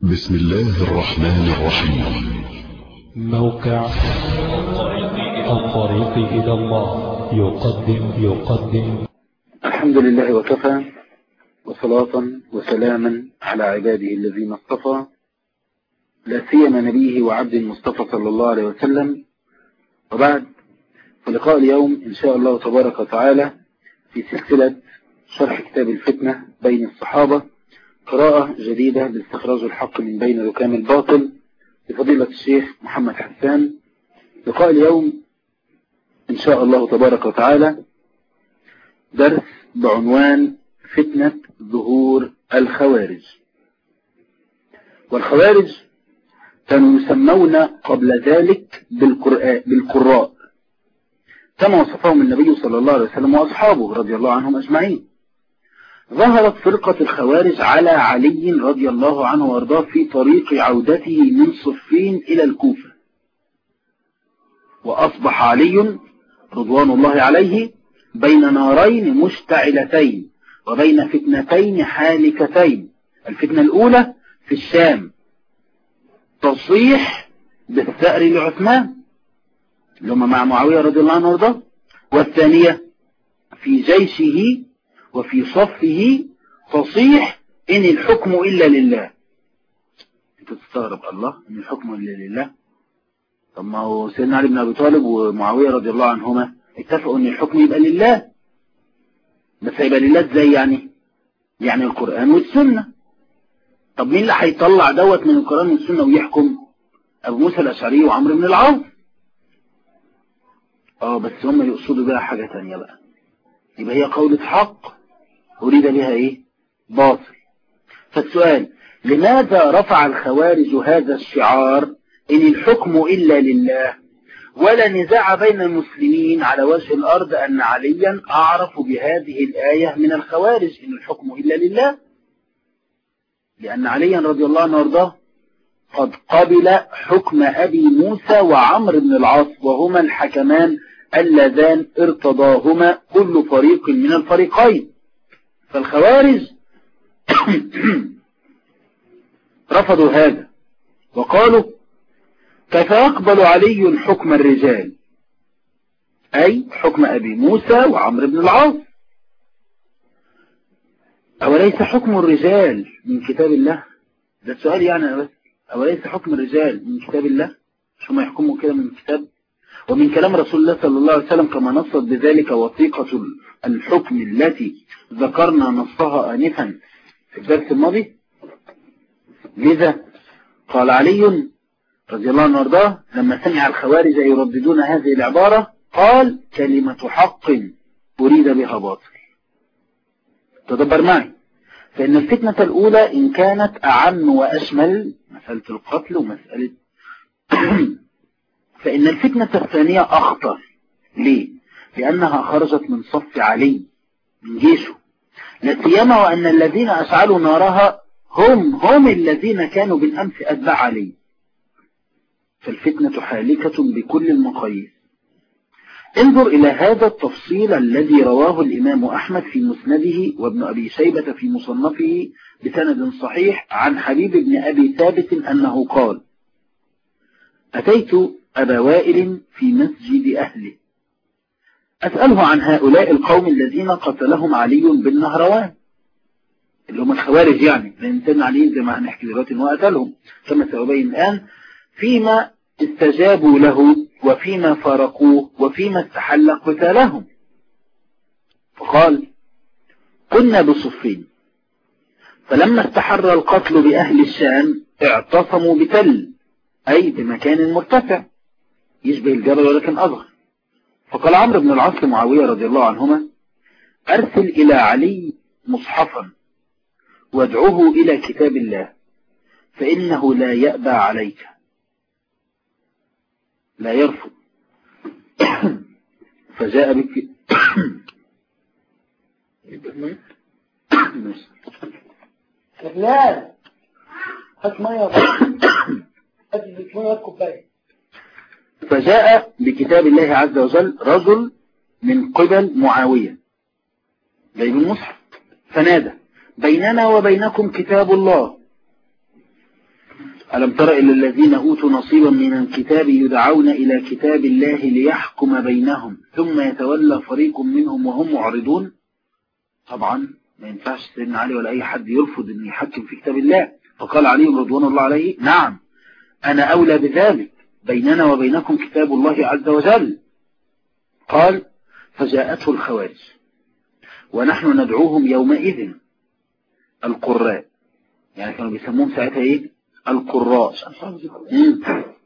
بسم الله الرحمن الرحيم موقع الطريق إلى الله يقدم يقدم الحمد لله وكفى وصلاة وسلاما على عباده الذين اصطفى لا سيما نبيه وعبد المصطفى صلى الله عليه وسلم وبعد فلقاء اليوم إن شاء الله تبارك وتعالى في سلسلة شرح كتاب الفتنة بين الصحابة قراءة جديدة لاستخراج الحق من بين ركام الباطل لفضيلة الشيخ محمد حسان لقاء اليوم إن شاء الله تبارك وتعالى درس بعنوان فتنة ظهور الخوارج والخوارج كانوا يسمون قبل ذلك بالقراء كما وصفهم النبي صلى الله عليه وسلم وأصحابه رضي الله عنهم أجمعين ظهرت فرقة الخوارج على علي رضي الله عنه وارضاه في طريق عودته من صفين إلى الكوفة وأصبح علي رضوان الله عليه بين نارين مشتعلتين وبين فتنتين حالكتين الفتنة الأولى في الشام تصيح بالثأر لعثمان اللي هم مع معاوية رضي الله عنه وارضاه والثانية في جيشه وفي صفه تصيح إن الحكم إلا لله انت تستغرب الله إن الحكم إلا لله طب ما هو سيدنا علي بن أبي طالب ومعاوية رضي الله عنهما اتفقوا إن الحكم يبقى لله بس هيبقى لله ازاي يعني يعني القرآن والسنة طب مين اللي هيطلع دوت من القرآن والسنة ويحكم أبو موسى الأشعري وعمرو بن العاص اه بس هم يقصدوا بها حاجة تانية بقى يبقى هي قولة حق أريد بها إيه باطل فالسؤال لماذا رفع الخوارج هذا الشعار إن الحكم إلا لله ولا نزاع بين المسلمين على وجه الأرض أن عليا أعرف بهذه الآية من الخوارج إن الحكم إلا لله لأن عليا رضي الله عنه وارضاه قد قبل حكم أبي موسى وعمر بن العاص وهما الحكمان اللذان ارتضاهما كل فريق من الفريقين فالخوارج رفضوا هذا وقالوا كيف يقبل علي حكم الرجال أي حكم أبي موسى وعمر بن العاص أوليس حكم الرجال من كتاب الله ده السؤال يعني بس أوليس حكم الرجال من كتاب الله شو ما يحكموا كده من كتاب ومن كلام رسول الله صلى الله عليه وسلم كما نصت بذلك وثيقة الحكم التي ذكرنا نصها آنفا في الدرس الماضي لذا قال علي رضي الله عنه وارضاه لما سمع الخوارج يرددون هذه العبارة قال كلمة حق أريد بها باطل تدبر معي فإن الفتنة الأولى إن كانت أعم وأشمل مسألة القتل ومسألة فإن الفتنة الثانية أخطر ليه؟ لأنها خرجت من صف علي من جيشه لا سيما وأن الذين أشعلوا نارها هم هم الذين كانوا بالأمس أتباع علي فالفتنة حالكة بكل المقاييس انظر إلى هذا التفصيل الذي رواه الإمام أحمد في مسنده وابن أبي شيبة في مصنفه بسند صحيح عن حبيب بن أبي ثابت أنه قال أتيت أبا وائل في مسجد أهله أسأله عن هؤلاء القوم الذين قتلهم علي بالنهروان اللي هم الخوارج يعني لأن سيدنا علي زي ما هنحكي دلوقتي إنه قتلهم كما سأبين الآن فيما استجابوا له وفيما فارقوه وفيما استحل قتالهم فقال كنا بصفين فلما استحر القتل بأهل الشام اعتصموا بتل أي بمكان مرتفع يشبه الجبل ولكن أصغر فقال عمرو بن العاص لمعاوية رضي الله عنهما أرسل إلى علي مصحفا وادعوه إلى كتاب الله فإنه لا يأبى عليك لا يرفض فجاء بك لا هات ميه هات ميه كوبايه فجاء بكتاب الله عز وجل رجل من قبل معاوية جايب المصحف فنادى بيننا وبينكم كتاب الله ألم تر إلى الذين أوتوا نصيبا من الكتاب يدعون إلى كتاب الله ليحكم بينهم ثم يتولى فريق منهم وهم معرضون طبعا ما ينفعش سيدنا علي ولا أي حد يرفض أن يحكم في كتاب الله فقال علي رضوان الله عليه نعم أنا أولى بذلك بيننا وبينكم كتاب الله عز وجل قال فجاءته الخوارج ونحن ندعوهم يومئذ القراء يعني كانوا بيسموهم ساعتها ايه القراء مم.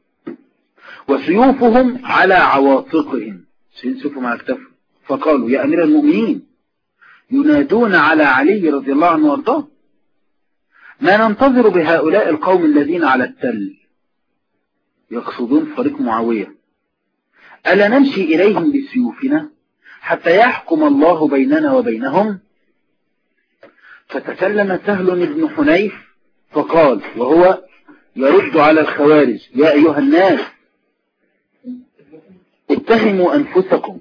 وسيوفهم على عواطقهم سيوفهم على كتفهم فقالوا يا أمير المؤمنين ينادون على علي رضي الله عنه وارضاه ما ننتظر بهؤلاء القوم الذين على التل يقصدون فريق معاوية ألا نمشي إليهم بسيوفنا حتى يحكم الله بيننا وبينهم فتكلم سهل بن حنيف فقال وهو يرد على الخوارج يا أيها الناس اتهموا أنفسكم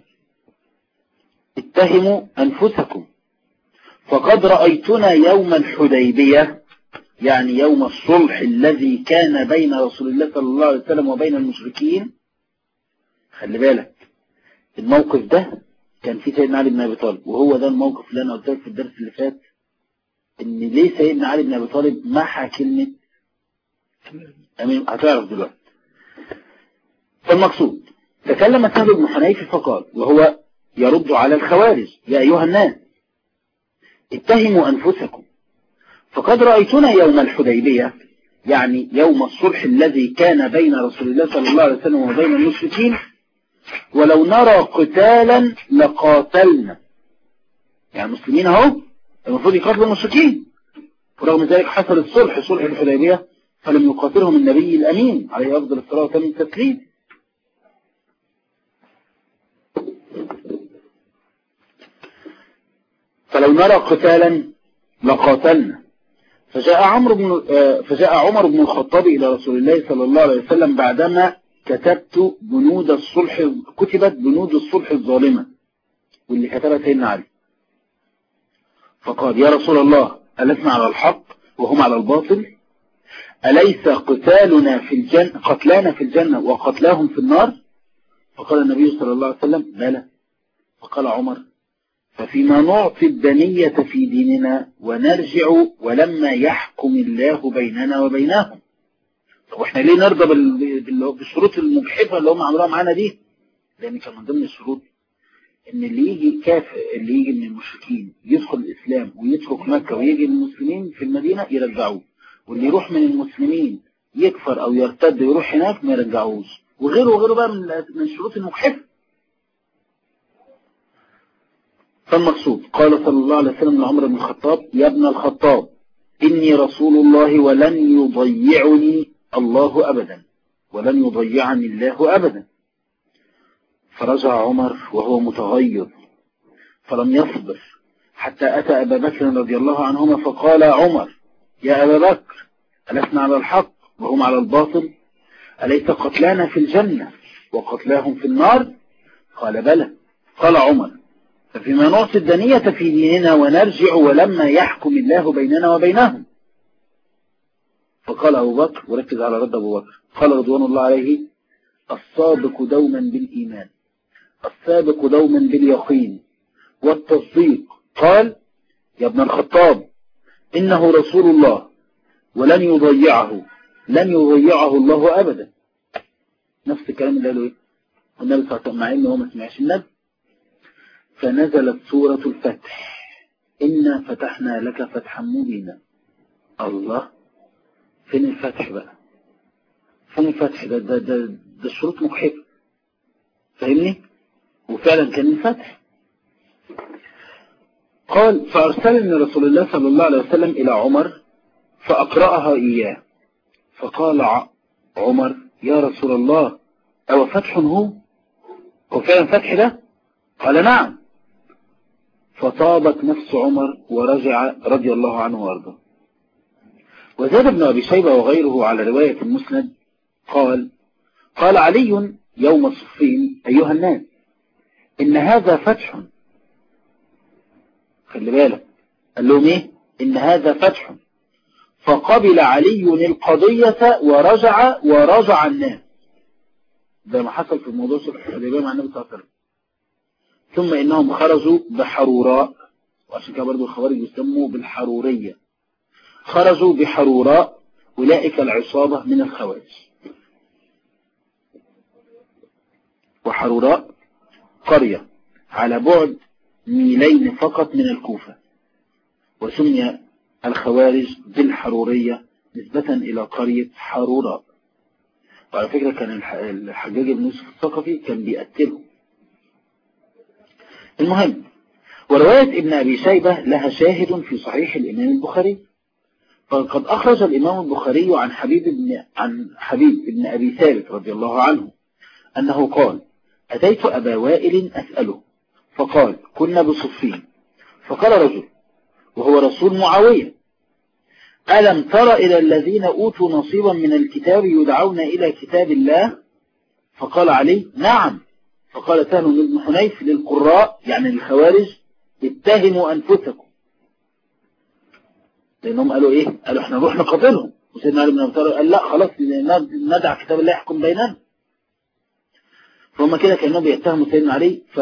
اتهموا أنفسكم فقد رأيتنا يوم الحديبية يعني يوم الصلح الذي كان بين رسول الله صلى الله عليه وسلم وبين المشركين خلي بالك الموقف ده كان فيه سيدنا علي بن أبي طالب وهو ده الموقف اللي أنا قلت لك في الدرس اللي فات إن ليه سيدنا علي بن أبي طالب محى كلمة أمين هتعرف دلوقتي فالمقصود تكلم سهل بن حنيف فقال وهو يرد على الخوارج يا أيها الناس اتهموا أنفسكم فقد رأيتنا يوم الحديبية يعني يوم الصلح الذي كان بين رسول الله صلى الله عليه وسلم وبين المشركين ولو نرى قتالا لقاتلنا يعني المسلمين اهو المفروض يقاتلوا المشركين ورغم ذلك حصل الصلح صلح الحديبية فلم يقاتلهم النبي الأمين عليه أفضل الصلاة والسلام التسليم فلو نرى قتالا لقاتلنا فجاء عمرو بن فجاء عمر بن الخطاب إلى رسول الله صلى الله عليه وسلم بعدما كتبت بنود الصلح كتبت بنود الصلح الظالمة واللي كتبها سيدنا علي فقال يا رسول الله ألسنا على الحق وهم على الباطل أليس قتالنا في الجنة قتلانا في الجنة وقتلاهم في النار فقال النبي صلى الله عليه وسلم بلى فقال عمر ففيما نعطي الدنية في ديننا ونرجع ولما يحكم الله بيننا وبينهم طب واحنا ليه نرضى بالشروط المجحفة اللي هم عملوها معانا دي لان كان من ضمن الشروط ان اللي يجي كافر اللي يجي من المشركين يدخل الاسلام ويترك مكة ويجي المسلمين في المدينة يرجعوه واللي يروح من المسلمين يكفر او يرتد ويروح هناك ما يرجعوش وغيره وغيره بقى من الشروط المجحفة فالمقصود قال صلى الله عليه وسلم لعمر بن الخطاب يا ابن الخطاب إني رسول الله ولن يضيعني الله أبدا ولن يضيعني الله أبدا فرجع عمر وهو متغير فلم يصبر حتى أتى أبا بكر رضي الله عنهما فقال عمر يا أبا بكر ألسنا على الحق وهم على الباطل أليس قتلانا في الجنة وقتلاهم في النار قال بلى قال عمر ففيما نعطي الدنية في ديننا ونرجع ولما يحكم الله بيننا وبينهم فقال أبو بكر وركز على رد أبو بكر قال رضوان الله عليه الصادق دوما بالإيمان السابق دوما باليقين والتصديق قال يا ابن الخطاب إنه رسول الله ولن يضيعه لن يضيعه الله أبدا نفس الكلام اللي قاله إيه النبي صلى الله عليه وسلم مع إنه ما سمعش النبي فنزلت سورة الفتح إنا فتحنا لك فتحا مبينا الله فين الفتح بقى فين الفتح ده ده ده, ده الشروط مجحفة فاهمني وفعلا كان الفتح قال فأرسلني رسول الله صلى الله عليه وسلم إلى عمر فأقرأها إياه فقال عمر يا رسول الله أو فتح هو هو فعلا فتح ده قال نعم فطابت نفس عمر ورجع رضي الله عنه وارضاه وزاد ابن أبي شيبة وغيره على رواية المسند قال قال علي يوم الصفين أيها الناس إن هذا فتح خلي بالك قال لهم إيه إن هذا فتح فقبل علي القضية ورجع ورجع الناس زي ما حصل في موضوع صلح الحديبية مع النبي صلى الله عليه وسلم ثم إنهم خرجوا بحروراء وعشان كده برضه الخوارج يسموا بالحرورية خرجوا بحروراء أولئك العصابة من الخوارج وحروراء قرية على بعد ميلين فقط من الكوفة وسمي الخوارج بالحرورية نسبة إلى قرية حروراء وعلى فكرة كان الحجاج بن يوسف الثقفي كان بيقتله المهم ورواية ابن أبي شيبة لها شاهد في صحيح الإمام البخاري فقد أخرج الإمام البخاري عن حبيب بن عن حبيب بن أبي ثابت رضي الله عنه أنه قال أتيت أبا وائل أسأله فقال كنا بصفين فقال رجل وهو رسول معاوية ألم تر إلى الذين أوتوا نصيبا من الكتاب يدعون إلى كتاب الله فقال علي نعم فقال سهل بن حنيف للقراء يعني للخوارج اتهموا أنفسكم لأنهم قالوا إيه قالوا إحنا نروح نقاتلهم وسيدنا علي بن أبي طالب قال لا خلاص ندع كتاب الله يحكم بيننا فهم كده كانوا بيتهموا سيدنا علي ف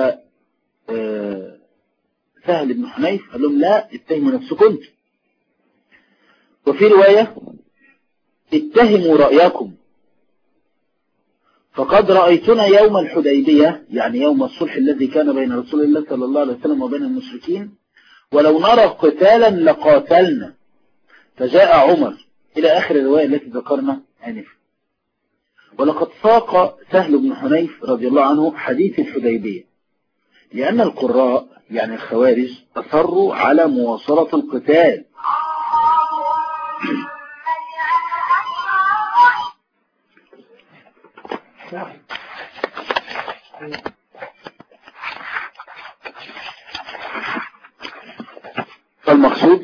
سهل بن حنيف قال لهم لا اتهموا نفسكم وفي رواية اتهموا رأيكم فقد رأيتنا يوم الحديبية يعني يوم الصلح الذي كان بين رسول الله صلى الله عليه وسلم وبين المشركين ولو نرى قتالا لقاتلنا فجاء عمر إلى آخر الرواية التي ذكرنا آنفا ولقد ساق سهل بن حنيف رضي الله عنه حديث الحديبية لأن القراء يعني الخوارج أصروا على مواصلة القتال فالمقصود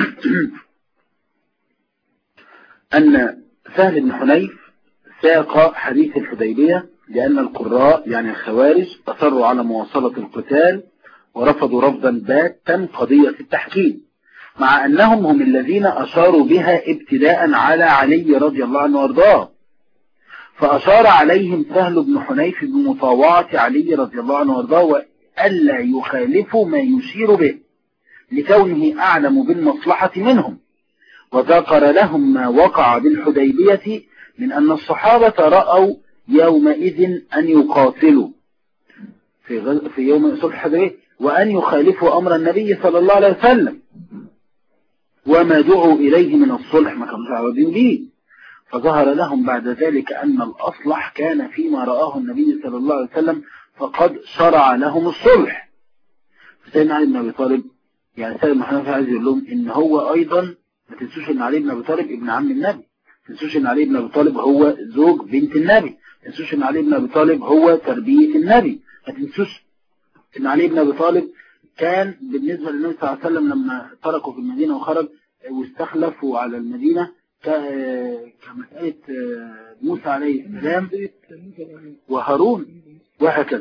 أن سهل بن حنيف ساق حديث الحديبية لأن القراء يعني الخوارج أصروا على مواصلة القتال ورفضوا رفضا باتا قضية التحكيم مع أنهم هم الذين أشاروا بها ابتداء على علي رضي الله عنه وارضاه فأشار عليهم سهل بن حنيف بمطاوعة علي رضي الله عنه وارضاه وألا يخالفوا ما يشير به لكونه أعلم بالمصلحة منهم وذكر لهم ما وقع بالحديبية من أن الصحابة رأوا يومئذ أن يقاتلوا في, غز... في يوم صلح الحديبية وأن يخالفوا أمر النبي صلى الله عليه وسلم وما دعوا إليه من الصلح ما كانوا متعودين به فظهر لهم بعد ذلك أن الأصلح كان فيما رآه النبي صلى الله عليه وسلم فقد شرع لهم الصلح فسيدنا علي بن أبي طالب يعني سيدنا محمد عايز يقول لهم إن هو أيضا ما تنسوش إن علي بن أبي طالب ابن عم النبي ما تنسوش إن علي بن أبي طالب هو زوج بنت النبي ما تنسوش إن علي بن أبي طالب هو تربية النبي ما تنسوش إن علي بن أبي طالب كان بالنسبة للنبي صلى الله عليه وسلم لما تركوا في المدينة وخرج واستخلفوا على المدينة كمسألة موسى عليه السلام وهارون وهكذا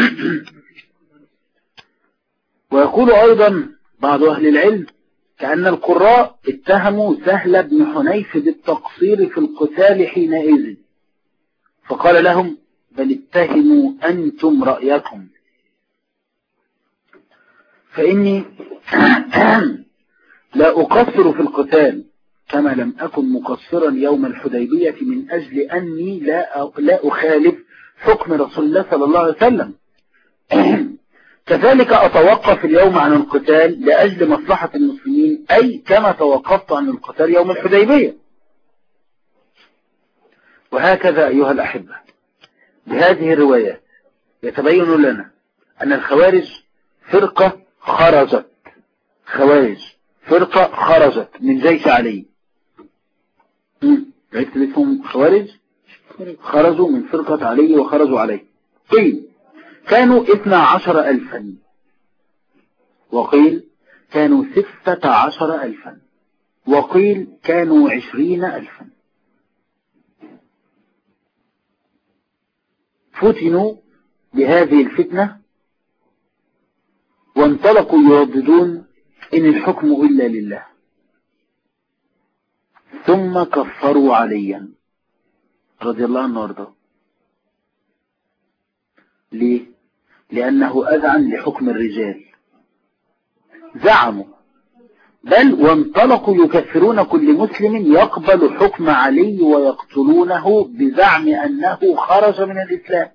ويقول أيضا بعض أهل العلم كأن القراء اتهموا سهل بن حنيف بالتقصير في القتال حينئذ فقال لهم بل اتهموا أنتم رأيكم فإني لا أقصر في القتال كما لم أكن مقصرا يوم الحديبية من أجل أني لا لا أخالف حكم رسول الله صلى الله عليه وسلم كذلك أتوقف اليوم عن القتال لأجل مصلحة المسلمين أي كما توقفت عن القتال يوم الحديبية وهكذا أيها الأحبة بهذه الروايات يتبين لنا أن الخوارج فرقة خرجت خوارج فرقة خرجت من جيش علي عرفت بيتهم خوارج خرجوا من فرقة علي وخرجوا عليه قيل كانوا اثنى عشر ألفا وقيل كانوا ستة عشر ألفا وقيل كانوا عشرين ألفا فتنوا بهذه الفتنة وانطلقوا يرددون إن الحكم إلا لله ثم كفروا عليا رضي الله عنه وارضاه ليه لأنه أذعن لحكم الرجال زعموا بل وانطلقوا يكفرون كل مسلم يقبل حكم علي ويقتلونه بزعم أنه خرج من الإسلام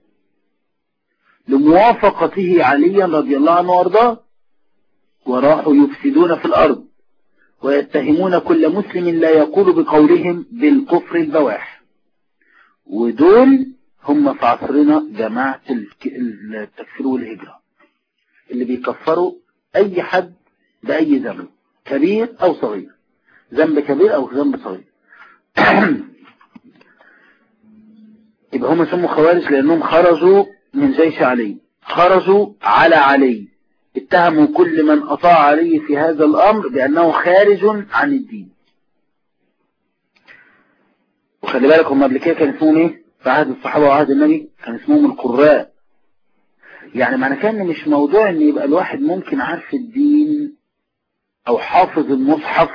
لموافقته عليا رضي الله عنه وارضاه وراحوا يفسدون في الأرض ويتهمون كل مسلم لا يقول بقولهم بالكفر البواح ودول هم في عصرنا جماعة التكفير والهجرة اللي بيكفروا أي حد بأي ذنب كبير أو صغير ذنب كبير أو ذنب صغير يبقى هم سموا خوارج لأنهم خرجوا من جيش علي خرجوا على علي اتهموا كل من أطاع علي في هذا الأمر بأنه خارج عن الدين وخلي بالك هم قبل كده كان اسمهم ايه في عهد الصحابة وعهد النبي كان اسمهم القراء يعني معنى كان مش موضوع ان يبقى الواحد ممكن عارف الدين او حافظ المصحف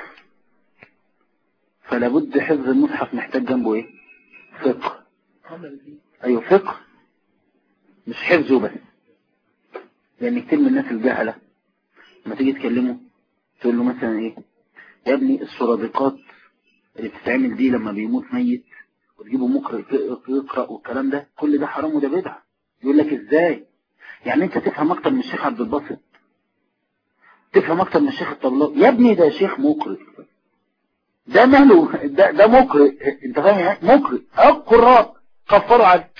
فلا بد حفظ المصحف محتاج جنبه ايه فقه ايوه فقه مش حفظه بس لان كتير من الناس الجهلة لما تيجي تكلمه تقول له مثلا ايه يا ابني السرادقات اللي بتتعمل دي لما بيموت ميت وتجيبه مقرئ يقرأ والكلام ده كل ده حرام وده بدعة يقول لك ازاي يعني انت تفهم اكتر من الشيخ عبد الباسط تفهم اكتر من الشيخ الطبلاوي يا ابني ده شيخ مقرئ ده ماله ده, ده مقرئ انت فاهم يعني مقرئ اه قراء كفروا عنه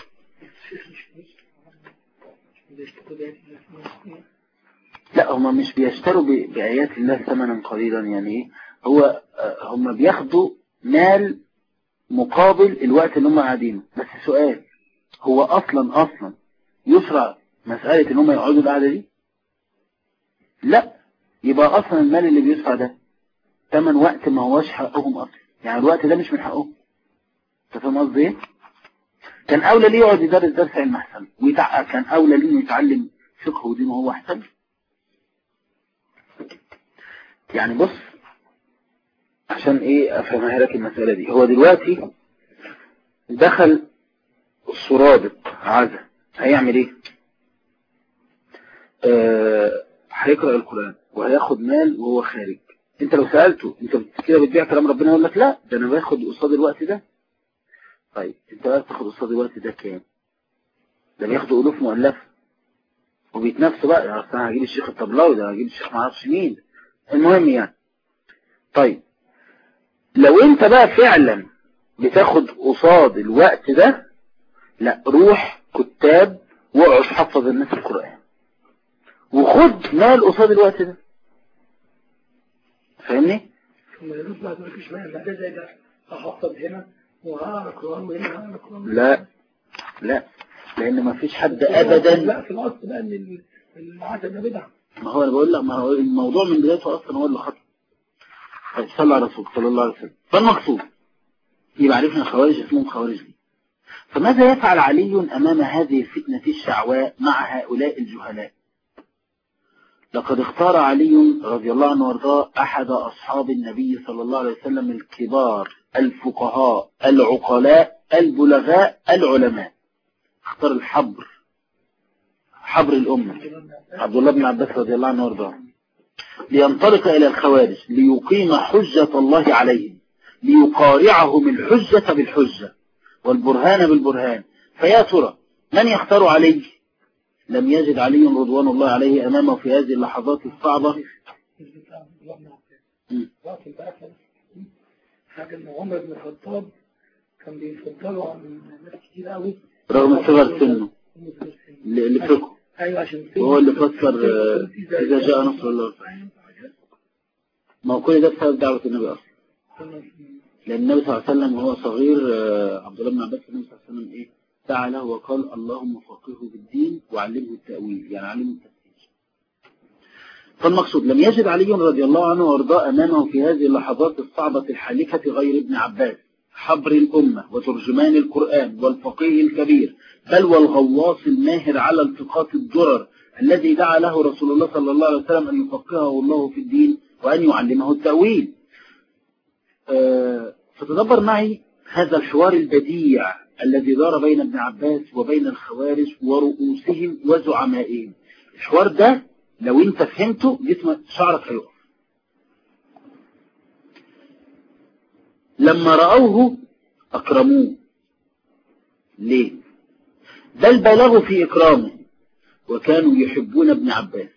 لا هم مش بيشتروا ب- بآيات الله ثمنا قليلا يعني ايه هو آه، هم بياخدوا مال مقابل الوقت اللي هم قاعدينه بس سؤال هو اصلا اصلا يشرع مسألة ان هم يقعدوا القعدة دي لا يبقى اصلا المال اللي بيدفع ده تمن وقت ما هوش حقهم اصلا يعني الوقت ده مش من حقهم انت فاهم قصدي ايه كان اولى ليه يقعد يدرس درس علم احسن ويتع... كان اولى ليه إنه يتعلم فقه ودين وهو احسن يعني بص عشان ايه افهمها لك المسألة دي هو دلوقتي دخل السرادق عزة هيعمل ايه آه، هيقرأ القرآن وهياخد مال وهو خارج انت لو سألته انت كده بتبيع كلام ربنا يقول لك لا ده انا باخد قصاد الوقت ده طيب انت بقى بتاخد قصاد الوقت ده كام ده بياخدوا الوف مؤلفه وبيتنافسوا بقى يعني أصل انا هجيب الشيخ الطبلاوي ده هجيب الشيخ معرفش مين المهم يعني طيب لو انت بقى فعلا بتاخد قصاد الوقت ده لا روح كتاب واقعد حفظ الناس القرآن وخد مال قصاد الوقت ده فاهمني ثم يرد بعد ما فيش مال ده زي ده احفظ هنا وهقرا قران وهنا هقرا قران لا لا لان ما فيش حد ابدا لا في الاصل بقى ان ال- العاده ده بدعه ما هو انا بقول لك ما هو الموضوع من بدايته اصلا هو اللي خطأ طيب صلى على رسول صلى الله عليه وسلم فالمقصود يبقى عرفنا الخوارج اسمهم خوارج دي فماذا يفعل علي امام هذه الفتنة الشعواء مع هؤلاء الجهلاء لقد اختار علي رضي الله عنه وارضاه احد اصحاب النبي صلى الله عليه وسلم الكبار الفقهاء العقلاء البلغاء العلماء اختار الحبر حبر الامه عبد الله بن عباس رضي الله عنه وارضاه لينطلق إلى الخوارج ليقيم حجة الله عليهم ليقارعهم الحجة بالحجة والبرهان بالبرهان فيا ترى من يختار عليه لم يجد علي رضوان الله عليه أمامه في هذه اللحظات الصعبة مش بتاع الله بن عباس مم. وقت بقى كده حاجه ان عمر بن الخطاب كان بيفضلوا عن ناس كتير قوي رغم صغر سنه اللي اللي فقه ايوه عشان في- وهو اللي فسر آه، إذا جاء نصر الله ما هو كل ده بسبب دعوة النبي أصلا لأن النبي صلى الله عليه وسلم وهو صغير آه، عبد الله بن عباس النبي صلى الله عليه وسلم إيه دعا له وقال اللهم فقهه بالدين وعلمه التأويل يعني علمه التفسير فالمقصود لم يجد علي رضي الله عنه وارضاه أمامه في هذه اللحظات الصعبة الحالكة غير ابن عباس حبر الأمة وترجمان القرآن والفقيه الكبير بل والغواص الماهر على التقاط الدرر الذي دعا له رسول الله صلى الله عليه وسلم أن يفقهه الله في الدين وأن يعلمه التأويل آه، فتدبر معي هذا الحوار البديع الذي دار بين ابن عباس وبين الخوارج ورؤوسهم وزعمائهم الحوار ده لو انت فهمته جسمك شعرك هيقف لما رأوه أكرموه ليه بل بلغوا في إكرامه وكانوا يحبون ابن عباس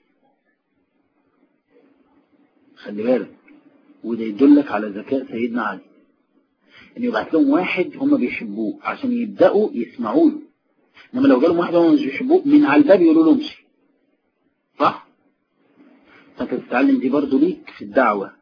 خلي بالك وده يدلك على ذكاء سيدنا علي ان يبعت لهم واحد هم بيحبوه عشان يبدأوا يسمعوا له انما لو جالهم واحد هم مش بيحبوه من على الباب يقولوا له امشي صح فانت تتعلم دي برضو ليك في الدعوة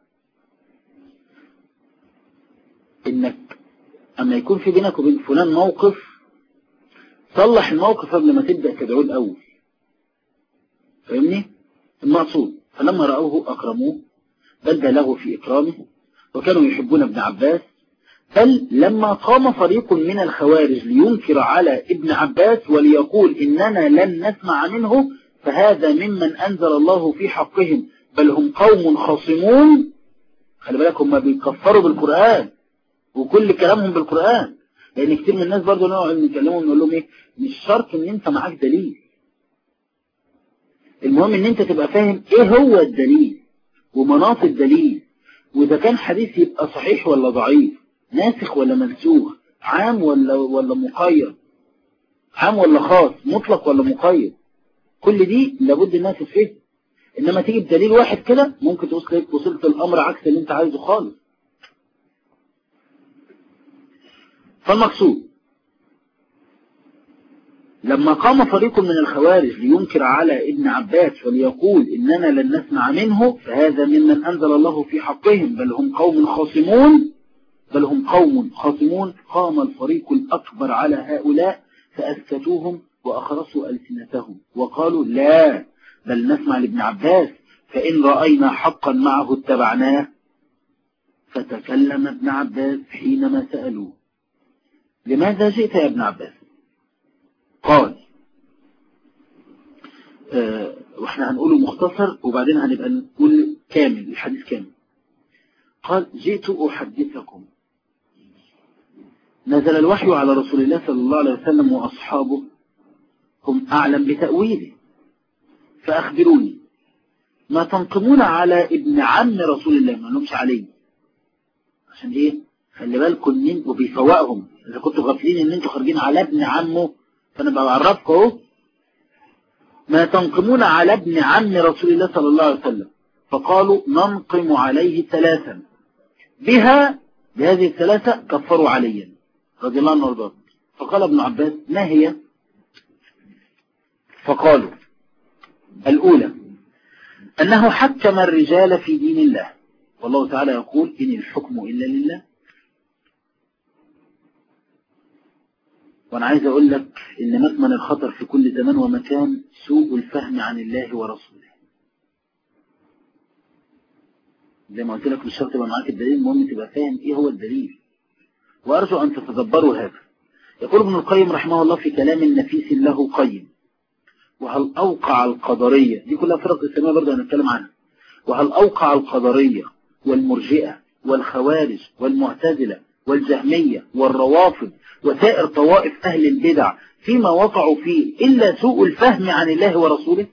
انك اما يكون في بينك وبين فلان موقف صلح الموقف قبل ما تبدأ تدعوه الاول فاهمني المقصود فلما رأوه أكرموه بل بلغوا في إكرامه وكانوا يحبون ابن عباس بل لما قام فريق من الخوارج لينكر على ابن عباس وليقول إننا لن نسمع منه فهذا ممن أنزل الله في حقهم بل هم قوم خاصمون خلي بالك هم بيكفروا بالقرآن وكل كلامهم بالقرآن لأن كتير من الناس برضه نقعد نكلمهم نقول لهم إيه مش شرط إن أنت معاك دليل المهم ان انت تبقى فاهم ايه هو الدليل ومناط الدليل واذا كان حديث يبقى صحيح ولا ضعيف ناسخ ولا منسوخ عام ولا ولا مقيد عام ولا خاص مطلق ولا مقيد كل دي لابد الناس تفهم انما تيجي بدليل واحد كده ممكن توصل وصلت الامر عكس اللي انت عايزه خالص فالمقصود لما قام فريق من الخوارج لينكر على ابن عباس وليقول إننا لن نسمع منه فهذا ممن أنزل الله في حقهم بل هم قوم خاصمون بل هم قوم خاصمون قام الفريق الأكبر على هؤلاء فأسكتوهم وأخرسوا ألسنتهم وقالوا لا بل نسمع لابن عباس فإن رأينا حقا معه اتبعناه فتكلم ابن عباس حينما سألوه لماذا جئت يا ابن عباس قال آه واحنا هنقوله مختصر وبعدين هنبقى نقول كامل الحديث كامل قال جئت أحدثكم نزل الوحي على رسول الله صلى الله عليه وسلم وأصحابه هم أعلم بتأويله فأخبروني ما تنقمون على ابن عم رسول الله ما لهمش عليه عشان ايه خلي بالكم ان وبيفوقهم اذا كنتوا غافلين ان انتوا خارجين على ابن عمه فانا بعرفكم اهو ما تنقمون على ابن عم رسول الله صلى الله عليه وسلم فقالوا ننقم عليه ثلاثا بها بهذه الثلاثة كفروا عليا رضي الله عنه وارضاه فقال ابن عباس ما هي فقالوا الأولى أنه حكم الرجال في دين الله والله تعالى يقول إن الحكم إلا لله وأنا عايز أقول لك إن مكمن الخطر في كل زمان ومكان سوء الفهم عن الله ورسوله زي ما قلت لك مش شرط يبقى معاك الدليل المهم تبقى فاهم إيه هو الدليل وأرجو أن تتدبروا هذا يقول ابن القيم رحمه الله في كلام نفيس له قيم وهل أوقع القدرية دي كلها فرق إسلامية برضه هنتكلم عنها وهل أوقع القدرية والمرجئة والخوارج والمعتزلة والجهمية والروافض وسائر طوائف أهل البدع فيما وقعوا فيه إلا سوء الفهم عن الله ورسوله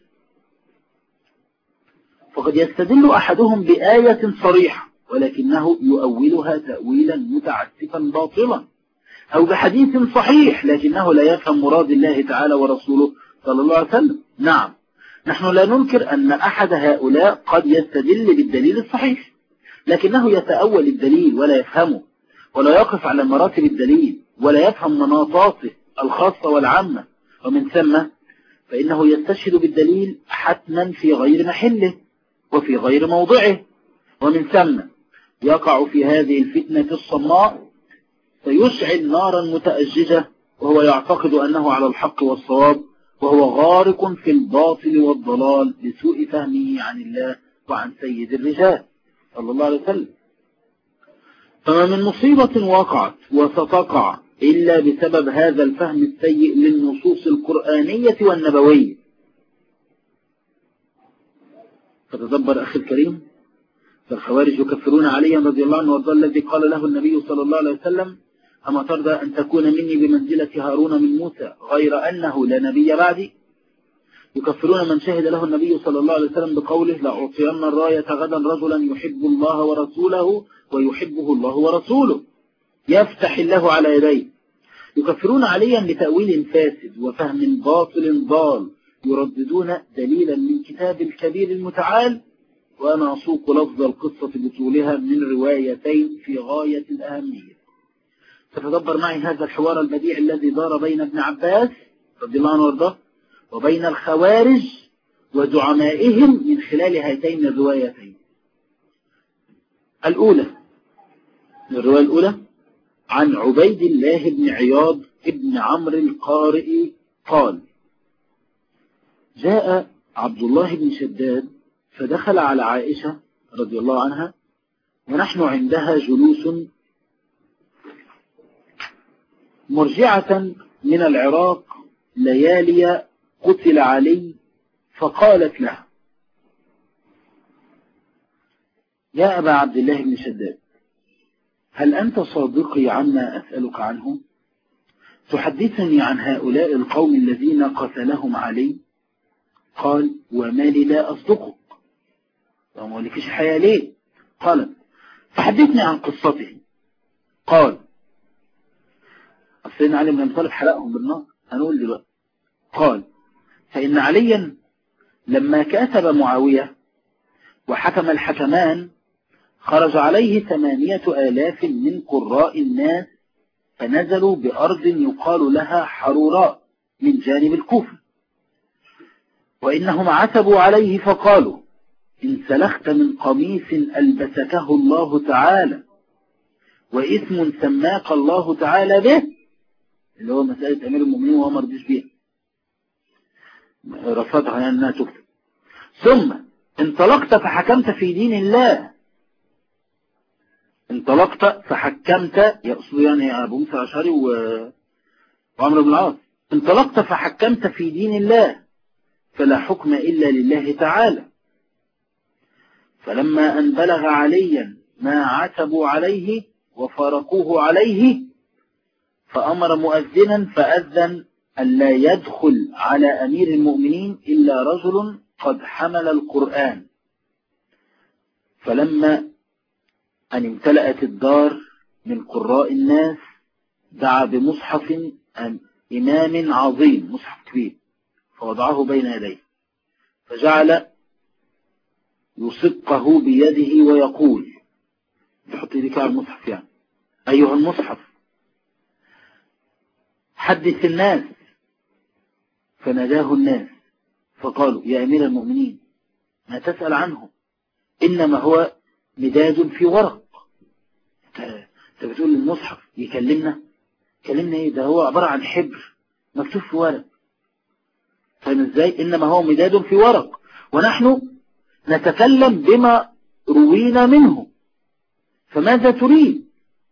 فقد يستدل أحدهم بآية صريحة ولكنه يؤولها تأويلا متعسفا باطلا أو بحديث صحيح لكنه لا يفهم مراد الله تعالى ورسوله صلى الله عليه وسلم نعم نحن لا ننكر أن أحد هؤلاء قد يستدل بالدليل الصحيح لكنه يتأول الدليل ولا يفهمه ولا يقف على مراتب الدليل ولا يفهم مناطاته الخاصة والعامة ومن ثم فإنه يستشهد بالدليل حتما في غير محله وفي غير موضعه ومن ثم يقع في هذه الفتنة الصماء فيشعل نارا متأججة وهو يعتقد أنه على الحق والصواب وهو غارق في الباطل والضلال لسوء فهمه عن الله وعن سيد الرجال صلى الله عليه وسلم فما من مصيبة وقعت وستقع إلا بسبب هذا الفهم السيء للنصوص القرآنية والنبوية فتدبر أخي الكريم فالخوارج يكفرون عليا رضي الله عنه وارضاه الذي قال له النبي صلى الله عليه وسلم أما ترضى أن تكون مني بمنزلة هارون من موسى غير أنه لا نبي بعدي يكفرون من شهد له النبي صلى الله عليه وسلم بقوله لأعطين الراية غدا رجلا يحب الله ورسوله ويحبه الله ورسوله يفتح الله على يديه يكفرون عليا بتأويل فاسد وفهم باطل ضال يرددون دليلا من كتاب الكبير المتعال وأنا أسوق لفظ القصة بطولها من روايتين في غاية الأهمية فتدبر معي هذا الحوار البديع الذي دار بين ابن عباس رضي الله عنه وارضاه وبين الخوارج وزعمائهم من خلال هاتين الروايتين الأولى الرواية الأولى عن عبيد الله بن عياض بن عمرو القارئ قال جاء عبد الله بن شداد فدخل على عائشة رضي الله عنها ونحن عندها جلوس مرجعة من العراق ليالي قتل علي فقالت له يا أبا عبد الله بن شداد هل أنت صادقي عما أسألك عنه تحدثني عن هؤلاء القوم الذين قتلهم علي قال وما لي لا أصدقك وما لكش حياة ليه قال فحدثني عن قصته قال سيدنا علي بن أبي طالب حرقهم بالنار هنقول دلوقتي قال فإن عليا لما كاتب معاوية وحكم الحكمان خرج عليه ثمانية آلاف من قراء الناس فنزلوا بأرض يقال لها حروراء من جانب الكوفة وإنهم عتبوا عليه فقالوا إن سلخت من قميص ألبسكه الله تعالى وإثم سماك الله تعالى به اللي هو مسألة أمير المؤمنين وهو ما رضيش بيها رفضها يعني أنها تكتب ثم انطلقت فحكمت في دين الله انطلقت فحكمت يقصد يعني أبو موسى الأشعري و... وعمرو بن العاص انطلقت فحكمت في دين الله فلا حكم إلا لله تعالى فلما أن بلغ عليا ما عتبوا عليه وفارقوه عليه فأمر مؤذنا فأذن أن لا يدخل على أمير المؤمنين إلا رجل قد حمل القرآن فلما أن امتلأت الدار من قراء الناس دعا بمصحف إمام عظيم مصحف كبير فوضعه بين يديه فجعل يصقه بيده ويقول يحط يديك على المصحف يعني أيها المصحف حدث الناس فناداه الناس فقالوا يا أمير المؤمنين ما تسأل عنه إنما هو مداد في ورق انت بتقول المصحف يكلمنا كلمنا ايه ده هو عبارة عن حبر مكتوب في ورق فاهم ازاي انما هو مداد في ورق ونحن نتكلم بما روينا منه فماذا تريد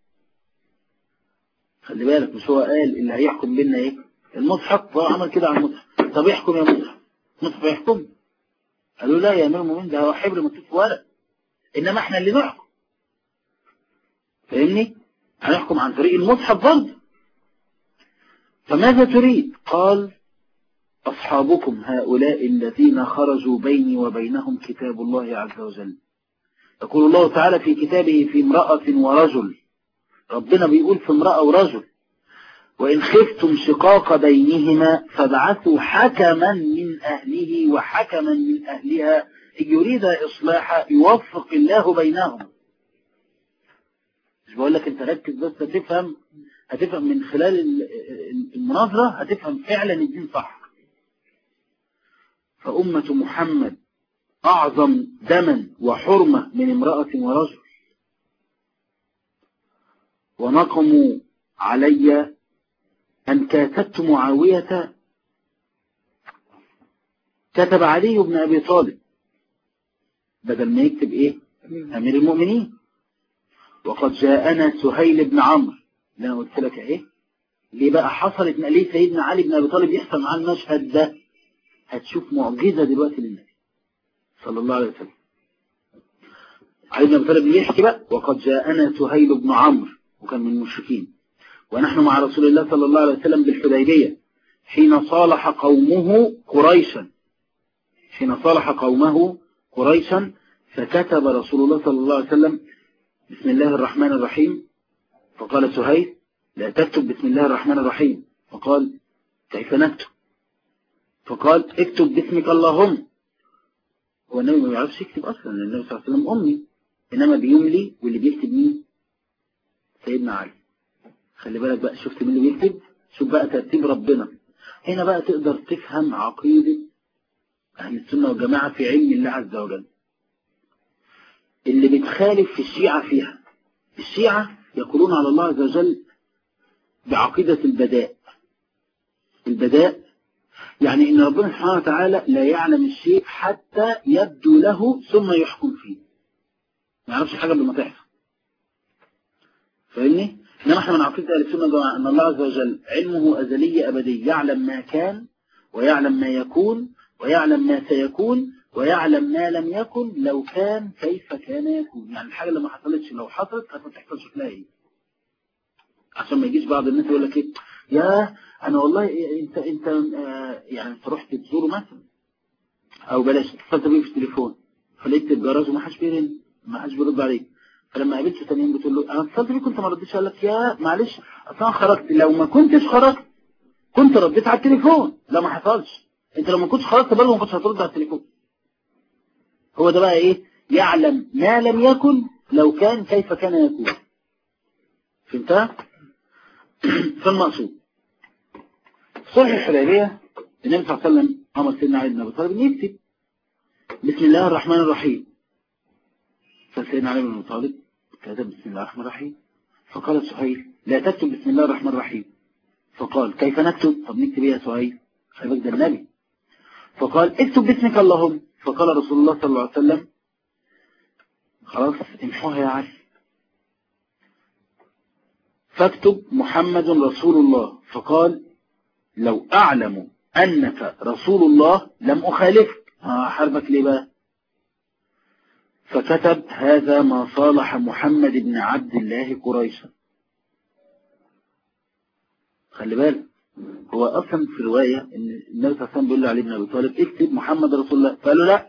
خلي بالك مش هو قال اللي هيحكم بينا ايه المصحف هو عمل كده على المصحف طب يحكم يا مصحف مصحف يحكم قالوا لا يا امير المؤمنين ده هو حبر مكتوب في ورق انما احنا اللي نحكم فاهمني هنحكم عن طريق المصحف برضه فماذا تريد قال أصحابكم هؤلاء الذين خرجوا بيني وبينهم كتاب الله عز وجل يقول الله تعالى في كتابه في امرأة ورجل ربنا بيقول في امرأة ورجل وإن خفتم شقاق بينهما فابعثوا حكما من أهله وحكما من أهلها إن يريد إصلاحا يوفق الله بينهم مش بقول لك أنت ركز بس هتفهم هتفهم من خلال المناظرة هتفهم فعلا الدين صح فأمة محمد أعظم دما وحرمة من امرأة ورجل ونقموا علي أن كاتبت معاوية كتب علي بن أبي طالب بدل ما يكتب إيه أمير المؤمنين وقد جاءنا سهيل بن عمرو اللي أنا قلت لك إيه ليه بقى حصلت ليه سيدنا علي بن أبي طالب يحصل معاه المشهد ده هتشوف معجزة دلوقتي للنبي صلى الله عليه وسلم علي بن أبي طالب يحكي بقى وقد جاءنا سهيل بن عمرو وكان من المشركين ونحن مع رسول الله صلى الله عليه وسلم بالحديبية حين صالح قومه قريشا حين صالح قومه قريشا فكتب رسول الله صلى الله عليه وسلم بسم الله الرحمن الرحيم فقال سهيل لا تكتب بسم الله الرحمن الرحيم فقال كيف نكتب فقال اكتب باسمك اللهم هو النبي ما بيعرفش يكتب اصلا لان النبي صلى الله عليه وسلم امي انما بيملي واللي بيكتب مين سيدنا علي خلي بالك بقى شفت مين اللي بيكتب شوف بقى ترتيب ربنا هنا بقى تقدر تفهم عقيدة أهل السنة والجماعة في علم الله عز وجل اللي بتخالف في الشيعة فيها الشيعة يقولون على الله عز وجل بعقيدة البداء البداء يعني ان ربنا سبحانه وتعالى لا يعلم الشيء حتى يبدو له ثم يحكم فيه ما يعرفش حاجة قبل ما تحصل فاهمني انما احنا من عقيدة اهل السنة والجماعة ان الله عز وجل علمه ازلي ابدي يعلم ما كان ويعلم ما يكون ويعلم ما سيكون ويعلم ما لم يكن لو كان كيف كان يكون يعني الحاجة اللي ما حصلتش لو حصلت هتحصل شكلها ايه عشان ما يجيش بعض الناس يقول لك ايه يا انا والله انت انت آه يعني انت رحت تزوره مثلا او بلاش اتصلت بيه في التليفون فلقيت الجراج وما حدش بيرن ما حدش بيرد عليك فلما قابلته تاني يوم بتقول له انا اتصلت بيه كنت ما ردتش قال لك يا معلش اصلا خرجت لو ما كنتش خرجت كنت رديت على التليفون لا ما حصلش انت لو ما كنتش خرجت بالك ما كنتش هترد على التليفون هو ده بقى ايه يعلم ما لم يكن لو كان كيف كان يكون فهمتها فالمقصود صلح الحديبية النبي صلى الله عليه وسلم امر سيدنا علي بن ابي طالب ان يكتب بسم الله الرحمن الرحيم فسيدنا علي بن ابي طالب كتب بسم الله الرحمن الرحيم فقال سهيل لا تكتب بسم الله الرحمن الرحيم فقال كيف نكتب طب نكتب ايه يا سهيل خلي بالك ده النبي فقال اكتب باسمك اللهم فقال رسول الله صلى الله عليه وسلم خلاص امحوها يا علي فاكتب محمد رسول الله فقال لو أعلم أنك رسول الله لم أخالفك حربك ليه بقى فكتب هذا ما صالح محمد بن عبد الله قريشا خلي بالك هو أصلا في رواية إن النبي صلى الله عليه وسلم بيقول له علي بن أبي طالب اكتب محمد رسول الله فقال له لا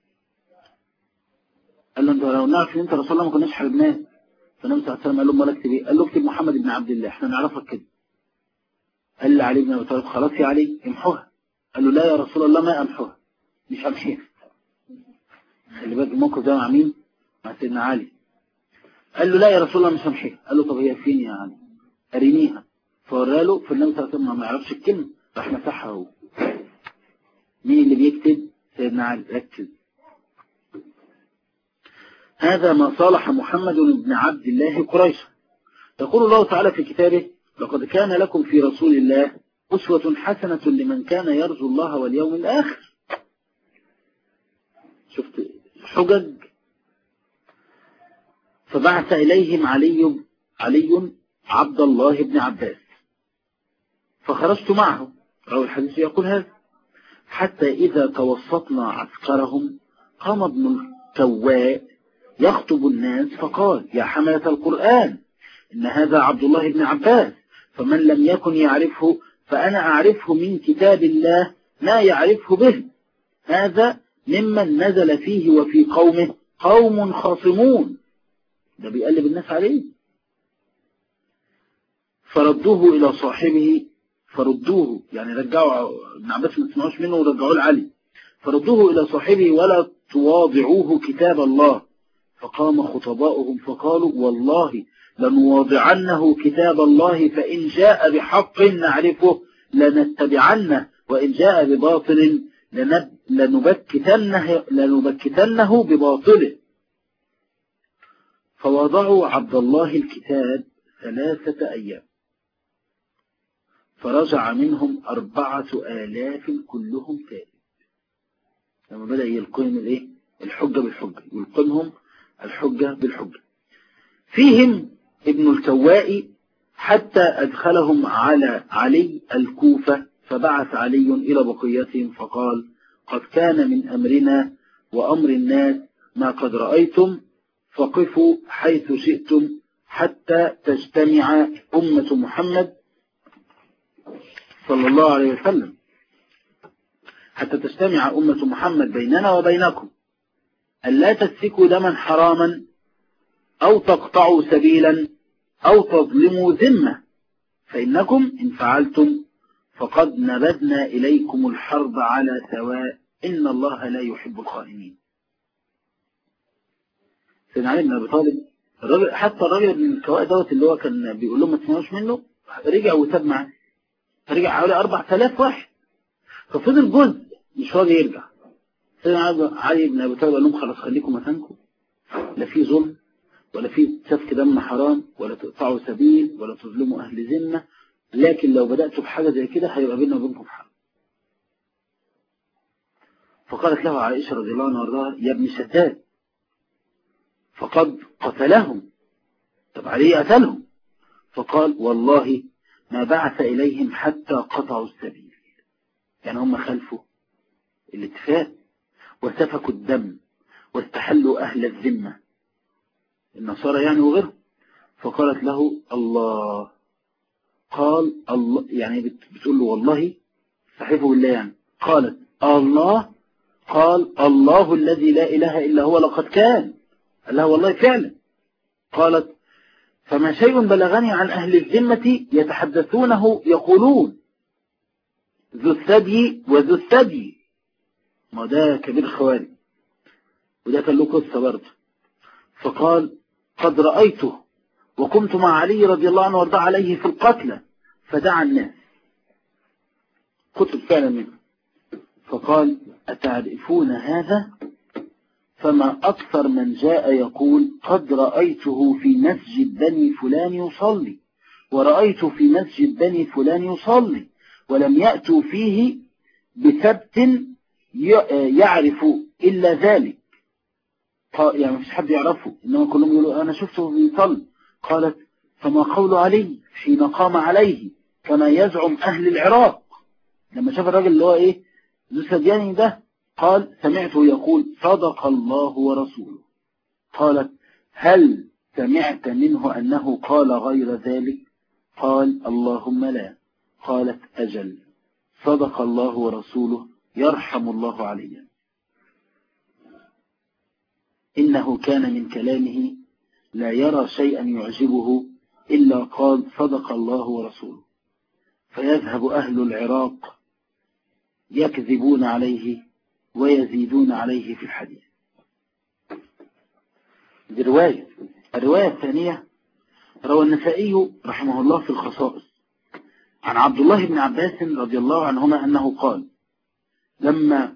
قال له انت لو نعرف ان انت رسول الله ما كناش حاربناه فالنبي صلى الله عليه وسلم قال له امال اكتب ايه؟ قال له اكتب محمد بن عبد الله احنا نعرفك كده قال لي علي بن ابي طالب خلاص يا علي امحوها قال له لا يا رسول الله ما امحوها مش همحيها خلي بالك الموقف ده مع مين؟ مع سيدنا علي قال له لا يا رسول الله مش همحيها قال له طب هي فين يا علي؟ ارينيها فورى له فالنبي صلى الله عليه وسلم ما يعرفش الكلمه راح مسحها هو مين اللي بيكتب؟ سيدنا علي ركز هذا ما صالح محمد بن عبد الله قريشا يقول الله تعالى في كتابه لقد كان لكم في رسول الله أسوة حسنة لمن كان يرجو الله واليوم الآخر شفت حجج فبعث إليهم علي علي عبد الله بن عباس فخرجت معه روى الحديث يقول هذا حتى إذا توسطنا عسكرهم قام ابن الكواء يخطب الناس فقال يا حملة القرآن إن هذا عبد الله بن عباس فمن لم يكن يعرفه فأنا أعرفه من كتاب الله ما يعرفه به هذا ممن نزل فيه وفي قومه قوم خاصمون ده بيقلب الناس عليه فردوه إلى صاحبه فردوه يعني رجعوا ابن عباس ما تسمعوش منه ورجعوه لعلي فردوه إلى صاحبه ولا تواضعوه كتاب الله فقام خطباؤهم فقالوا والله لنواضعنه كتاب الله فإن جاء بحق نعرفه لنتبعنه وإن جاء بباطل لنبكتنه, لنبكتنه بباطله فوضعوا عبد الله الكتاب ثلاثة أيام فرجع منهم أربعة آلاف كلهم تائب لما بدأ يلقيهم الإيه؟ الحجة بالحجة يلقنهم الحجة بالحجة فيهم ابن الكواء حتى أدخلهم على علي الكوفة فبعث علي إلى بقيتهم فقال قد كان من أمرنا وأمر الناس ما قد رأيتم فقفوا حيث شئتم حتى تجتمع أمة محمد صلى الله عليه وسلم حتى تجتمع أمة محمد بيننا وبينكم ألا تسفكوا دما حراما أو تقطعوا سبيلا أو تظلموا ذمة فإنكم إن فعلتم فقد نبذنا إليكم الحرب على سواء إن الله لا يحب الخائنين سيدنا علي بن أبي طالب الراجل حتى الراجل من الكوائد دوت اللي هو كان بيقول لهم ما تسمعوش منه رجع وتاب معاه رجع حوالي 4000 واحد ففضل جزء مش راضي يرجع سيدنا علي بن أبي طالب قال لهم خلاص خليكم مكانكم لا في ظلم ولا في سفك دم حرام ولا تقطعوا سبيل ولا تظلموا أهل ذمة لكن لو بدأتوا بحاجة زي كده هيبقى بيننا وبينكم حرب فقالت له عائشة رضي الله عنها وارضاها يا ابن شداد فقد قتلهم طب عليه قتلهم فقال والله ما بعث إليهم حتى قطعوا السبيل يعني هم خلفوا الاتفاق وسفكوا الدم واستحلوا أهل الذمة النصارى يعني وغيرهم فقالت له الله قال الله يعني بتقول له والله صحيفه بالله يعني قالت الله قال الله الذي لا إله إلا هو لقد كان قال لها والله فعلا قالت فما شيء بلغني عن أهل الذمة يتحدثونه يقولون ذو الثدي وذو الثدي ما ده كبير خوارج وده كان له قصة برضه فقال قد رأيته وكنت مع علي رضي الله عنه وارضى عليه في القتلى فدعا الناس كتب فعلا منه فقال أتعرفون هذا فما أكثر من جاء يقول قد رأيته في مسجد بني فلان يصلي ورأيت في مسجد بني فلان يصلي ولم يأتوا فيه بثبت يعرف إلا ذلك يعني مفيش حد يعرفه إنما كلهم يقولوا أنا شفته بيصلي قالت فما قول علي حين قام عليه كما يزعم أهل العراق لما شاف الراجل اللي هو إيه ذو سدياني ده قال سمعته يقول صدق الله ورسوله قالت هل سمعت منه أنه قال غير ذلك قال اللهم لا قالت أجل صدق الله ورسوله يرحم الله عليا إنه كان من كلامه لا يرى شيئا يعجبه إلا قال صدق الله ورسوله فيذهب أهل العراق يكذبون عليه ويزيدون عليه في الحديث دي رواية الرواية الثانية روى النسائي رحمه الله في الخصائص عن عبد الله بن عباس رضي الله عنهما أنه قال لما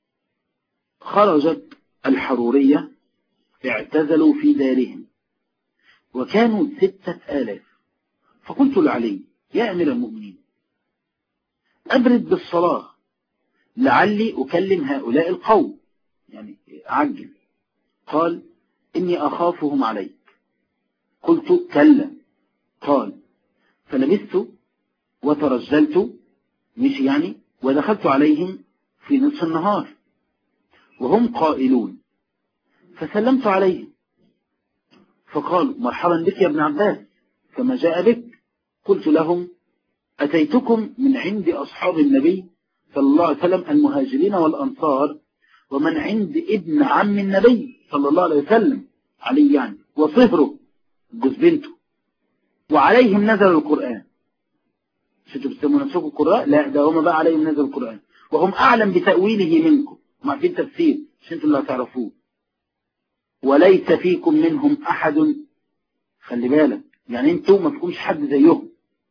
خرجت الحرورية اعتزلوا في دارهم وكانوا ستة آلاف فقلت لعلي يا أمير المؤمنين أبرد بالصلاة لعلي أكلم هؤلاء القوم يعني عجل قال إني أخافهم عليك قلت كلا قال فلبست وترجلت مش يعني ودخلت عليهم في نصف النهار وهم قائلون فسلمت عليهم فقالوا مرحبا بك يا ابن عباس كما جاء بك قلت لهم أتيتكم من عند أصحاب النبي صلى الله عليه وسلم المهاجرين والأنصار ومن عند ابن عم النبي صلى الله عليه وسلم علي يعني وصهره جوز بنته وعليهم نزل القرآن مش انتوا بتسموا نفسكم قراء لا ده هم بقى عليهم نزل القرآن وهم أعلم بتأويله منكم هم عارفين تفسير مش انتوا اللي هتعرفوه وليس فيكم منهم أحد خلي بالك يعني انتوا ما فيكمش حد زيهم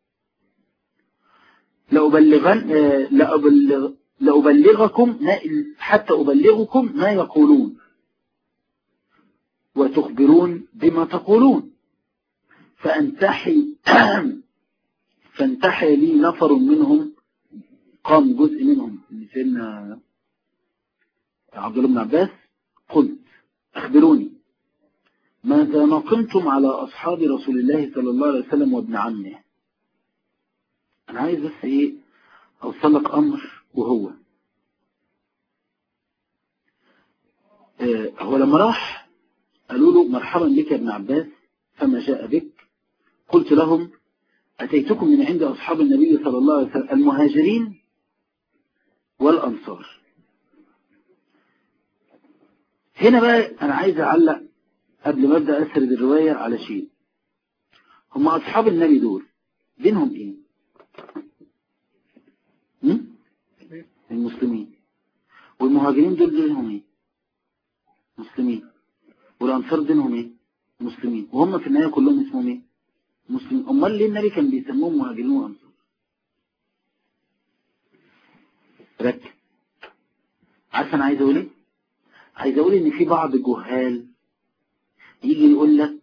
لأبلغن لأبلغ لأبلغكم ما حتى أبلغكم ما يقولون وتخبرون بما تقولون فانتحي فانتحي لي نفر منهم قام جزء منهم اللي سيدنا عبد الله بن عباس قلت أخبروني ماذا نقمتم على أصحاب رسول الله صلى الله عليه وسلم وابن عمه أنا عايز بس إيه أوصل لك أمر وهو آه هو لما راح قالوا له مرحبا بك يا ابن عباس فما جاء بك قلت لهم أتيتكم من عند أصحاب النبي صلى الله عليه وسلم المهاجرين والأنصار هنا بقى أنا عايز أعلق قبل ما أبدأ أسرد الرواية على شيء هم أصحاب النبي دول دينهم إيه هم؟ المسلمين والمهاجرين دول دينهم إيه مسلمين والأنصار دينهم إيه مسلمين وهم في النهاية كلهم اسمهم إيه مسلمين أمال ليه النبي كان بيسموهم مهاجرين وأنصار ركز عارف أنا عايز أقول إيه عايز أقول إن في بعض الجهال يجي يقول لك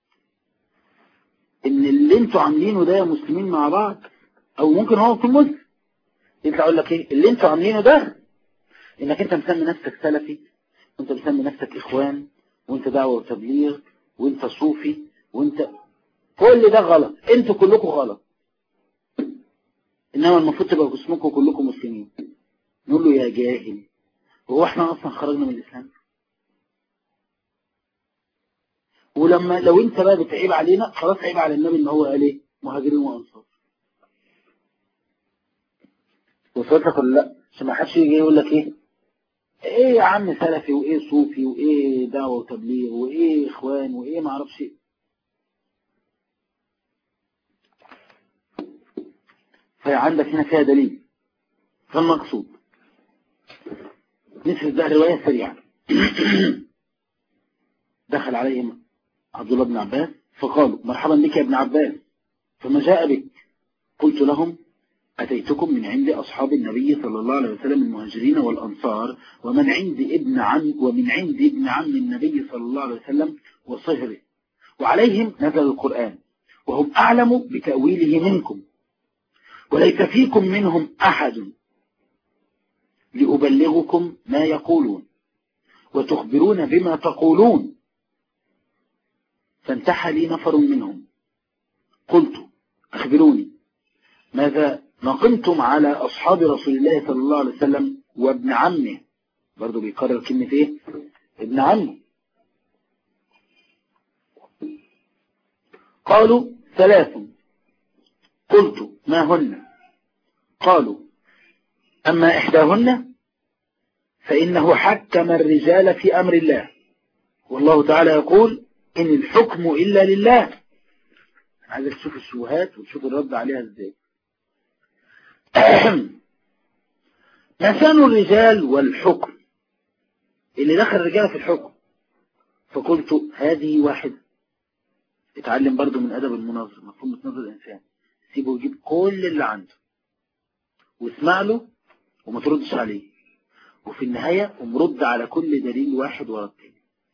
إن اللي أنتوا عاملينه ده يا مسلمين مع بعض أو ممكن هو يكون مسلم يطلع يقول لك إيه اللي أنتوا عاملينه ده إنك أنت مسمي نفسك سلفي وأنت مسمي نفسك إخوان وأنت دعوة وتبليغ وأنت صوفي وأنت كل ده غلط أنتوا كلكم غلط إنما المفروض تبقى اسمكم كلكم مسلمين نقول له يا جاهل هو احنا اصلا خرجنا من الاسلام ولما لو انت بقى بتعيب علينا خلاص عيب على النبي ان هو قال ايه مهاجرين وانصار وصلتك ولا لا عشان ما حدش يجي يقول لك ايه ايه يا عم سلفي وايه صوفي وايه دعوه وتبليغ وايه اخوان وايه ما اعرفش ايه فعندك هنا فيها دليل فالمقصود نسرد بقى الرواية سريعا دخل عليهم عبد الله بن عباس فقالوا مرحبا بك يا ابن عباس فما جاء بك قلت لهم أتيتكم من عند أصحاب النبي صلى الله عليه وسلم المهاجرين والأنصار ومن عند ابن عم ومن عند ابن عم النبي صلى الله عليه وسلم وصهره وعليهم نزل القرآن وهم أعلم بتأويله منكم وليس فيكم منهم أحد لأبلغكم ما يقولون وتخبرون بما تقولون فانتحى لي نفر منهم قلت أخبروني ماذا نقمتم على أصحاب رسول الله صلى الله عليه وسلم وابن عمه برضو بيكرر كلمة ايه ابن عمه قالوا ثلاث قلت ما هن قالوا أما إحداهن فإنه حكم الرجال في أمر الله والله تعالى يقول إن الحكم إلا لله عايزك تشوف الشبهات وتشوف الرد عليها ازاي نسان الرجال والحكم اللي دخل الرجال في الحكم فقلت هذه واحدة اتعلم برضو من أدب المناظر مفهوم تنظر الإنسان سيبه يجيب كل اللي عنده واسمع له وما تردش عليه وفي النهاية ومرد على كل دليل واحد ورا التاني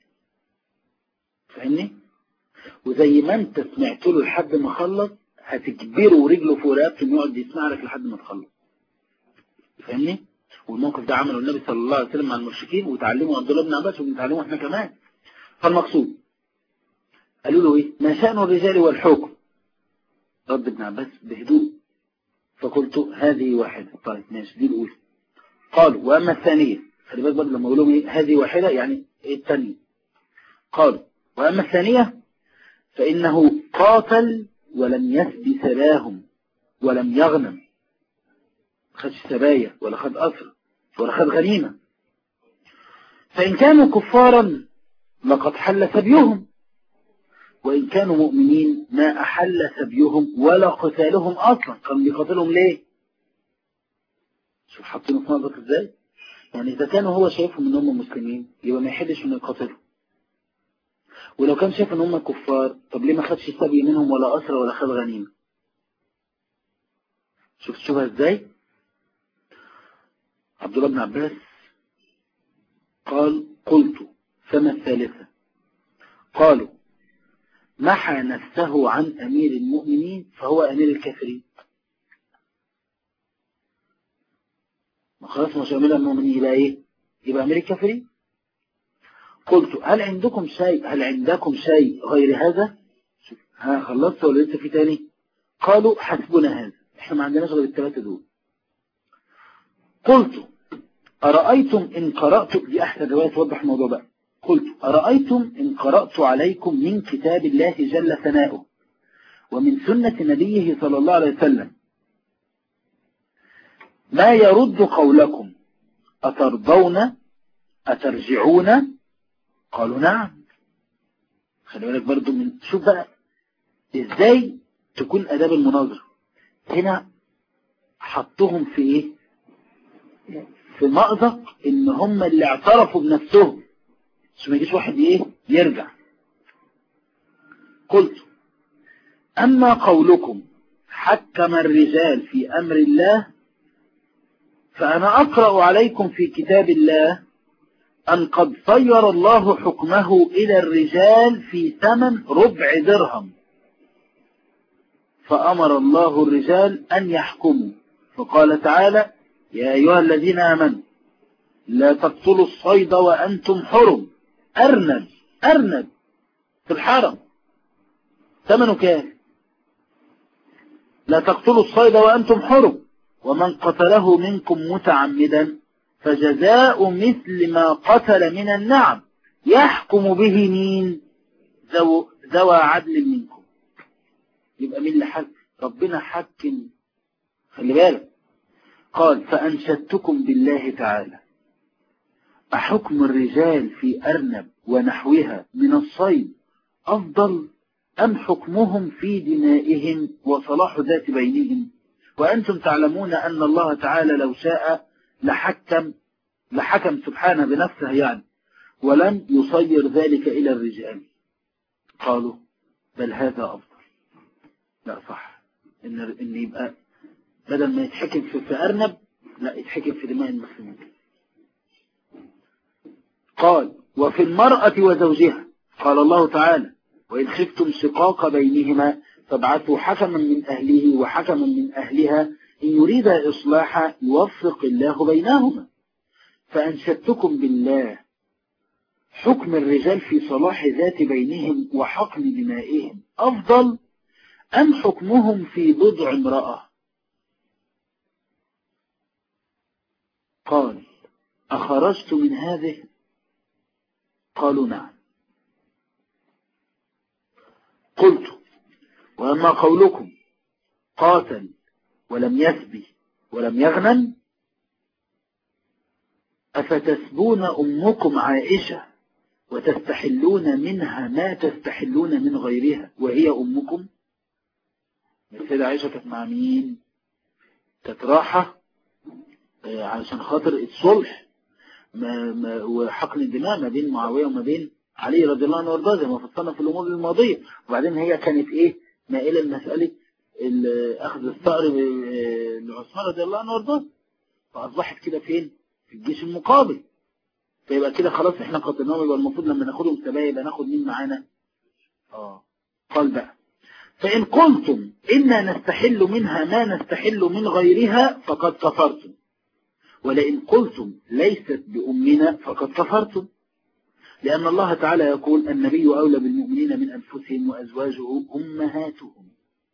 فاهمني وزي ما انت سمعت له لحد ما خلص هتجبره رجله فوق رقبته انه يقعد يسمع لك لحد ما تخلص فاهمني والموقف ده عمله النبي صلى الله عليه وسلم مع المشركين وتعلموا عبد الله بن عباس وبنتعلمه احنا كمان فالمقصود قالوا له ايه ما شأن الرجال والحكم رد ابن عباس بهدوء فقلت هذه واحدة طيب ماشي دي الأولى قالوا وأما الثانية خلي بالك برضه لما يقولوا ايه هذه واحدة يعني ايه الثانية قالوا وأما الثانية فإنه قاتل ولم يسبي سباهم ولم يغنم خدش سبايا ولا خد أسر ولا خد غنيمة فإن كانوا كفارا لقد حل سبيهم وإن كانوا مؤمنين ما أحل سبيهم ولا قتالهم أصلا كان بيقاتلهم ليه شوف حاطينه في نظرك ازاي يعني إذا كانوا هو شايفهم إن هم مسلمين يبقى ما يحلش إنه يقاتلهم ولو كان شايف إن هم كفار طب ليه ما خدش سبي منهم ولا أسرى ولا خد غنيمة شوف شوفها ازاي عبد الله بن عباس قال قلت فما الثالثة قالوا محى نفسه عن أمير المؤمنين فهو أمير الكافرين ما خلاص مش أمير المؤمنين يبقى إيه يبقى أمير الكافرين قلت هل عندكم شيء هل عندكم شيء غير هذا ها خلصت ولا لسه في تاني قالوا حسبنا هذا احنا ما عندناش غير الثلاثة دول قلت أرأيتم إن قرأت دي أحسن رواية توضح الموضوع بقى قلت أرأيتم إن قرأت عليكم من كتاب الله جل ثناؤه ومن سنة نبيه صلى الله عليه وسلم ما يرد قولكم أترضون أترجعون قالوا نعم خلي بالك برضو من شوف بقى ازاي تكون اداب المناظرة هنا حطهم في ايه في مأزق ان هم اللي اعترفوا بنفسهم عشان ما يجيش واحد ايه يرجع قلت اما قولكم حكم الرجال في امر الله فانا اقرأ عليكم في كتاب الله أن قد صير الله حكمه إلى الرجال في ثمن ربع درهم فأمر الله الرجال أن يحكموا فقال تعالى يا أيها الذين آمنوا لا تقتلوا الصيد وأنتم حرم أرنب أرنب في الحرم ثمنه كام لا تقتلوا الصيد وأنتم حرم ومن قتله منكم متعمدا فجزاء مثل ما قتل من النعم يحكم به مين ذو ذوى عدل منكم يبقى مين اللي حكم ربنا حكم خلي بالك قال فأنشدتكم بالله تعالى أحكم الرجال في أرنب ونحوها من الصيد أفضل أم حكمهم في دمائهم وصلاح ذات بينهم وأنتم تعلمون أن الله تعالى لو شاء لحكم لحكم سبحانه بنفسه يعني ولم يصير ذلك إلى الرجال قالوا بل هذا أفضل لا صح إن, إن يبقى بدل ما يتحكم في, في أرنب لا يتحكم في دماء المسلمين قال وفي المرأة وزوجها قال الله تعالى وإن خفتم شقاق بينهما فابعثوا حكما من أهله وحكما من أهلها إن يريد إصلاحا يوفق الله بينهما فأنشدتكم بالله حكم الرجال في صلاح ذات بينهم وحقن دمائهم أفضل أم حكمهم في بضع امرأة قال أخرجت من هذه قالوا نعم قلت وأما قولكم قاتل ولم يسبي ولم يغنم أفتسبون أمكم عائشة وتستحلون منها ما تستحلون من غيرها وهي أمكم السيدة عائشة كانت مع مين كانت راحة علشان خاطر الصلح ما ما وحقن الدماء ما بين معاوية وما بين علي رضي الله عنه وارضاه زي ما فصلنا في الأمور الماضية وبعدين هي كانت إيه مائلة لمسألة أخذ الثأر لعثمان رضي الله عنه وارضاه فأصبحت كده فين في الجيش المقابل فيبقى كده خلاص احنا قتلناهم يبقى المفروض لما ناخدهم سبايا يبقى ناخد مين معانا اه قال بقى فإن قلتم إنا نستحل منها ما نستحل من غيرها فقد كفرتم ولئن قلتم ليست بأمنا فقد كفرتم لأن الله تعالى يقول النبي أولى بالمؤمنين من أنفسهم وأزواجه أمهاتهم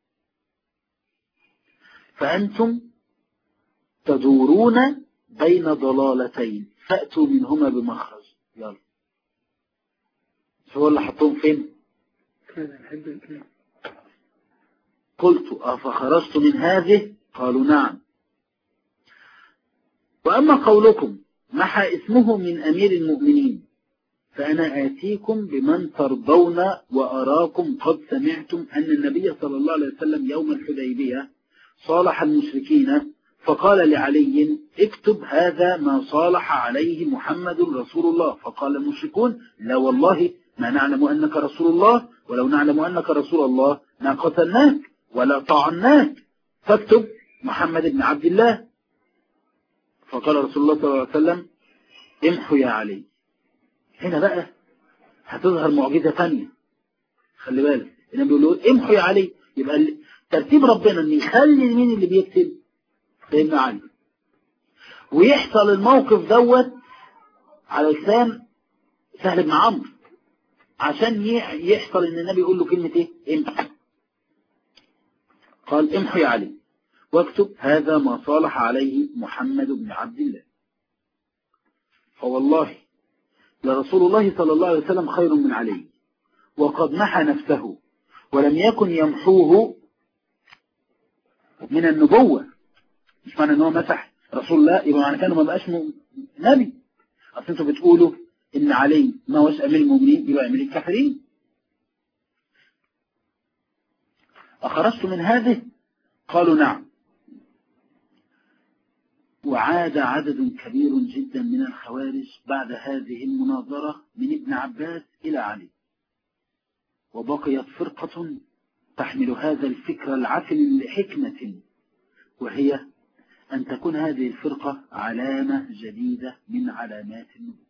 فأنتم تدورون بين ضلالتين فأتوا منهما بمخرج يلا هو اللي حطهم فين قلت أفخرجت من هذه قالوا نعم وأما قولكم محى اسمه من أمير المؤمنين فأنا آتيكم بمن ترضون وأراكم قد سمعتم أن النبي صلى الله عليه وسلم يوم الحديبية صالح المشركين فقال لعلي اكتب هذا ما صالح عليه محمد رسول الله فقال المشركون لا والله ما نعلم أنك رسول الله ولو نعلم أنك رسول الله ما قتلناك ولا طعناك فاكتب محمد بن عبد الله فقال رسول الله صلى الله عليه وسلم امحوا يا علي هنا بقى هتظهر معجزة ثانية خلي بالك هنا بيقولوا امحوا يا علي يبقى ترتيب ربنا ان يخلي مين اللي بيكتب سيدنا علي ويحصل الموقف دوت على لسان سهل بن عمرو عشان يحصل ان النبي يقول له كلمة ايه امحوا قال امحوا يا علي واكتب هذا ما صالح عليه محمد بن عبد الله فوالله لرسول الله صلى الله عليه وسلم خير من علي وقد محى نفسه ولم يكن يمحوه من النبوة مش معنى ان هو مسح رسول الله يبقى معنى كانه ما بقاش م- نبي اصل انتوا بتقولوا ان علي ما هوش امير المؤمنين يبقى امير الكافرين اخرجت من هذه قالوا نعم وعاد عدد كبير جدا من الخوارج بعد هذه المناظرة من ابن عباس إلى علي وبقيت فرقة تحمل هذا الفكر العفن لحكمة وهي أن تكون هذه الفرقة علامة جديدة من علامات النبوة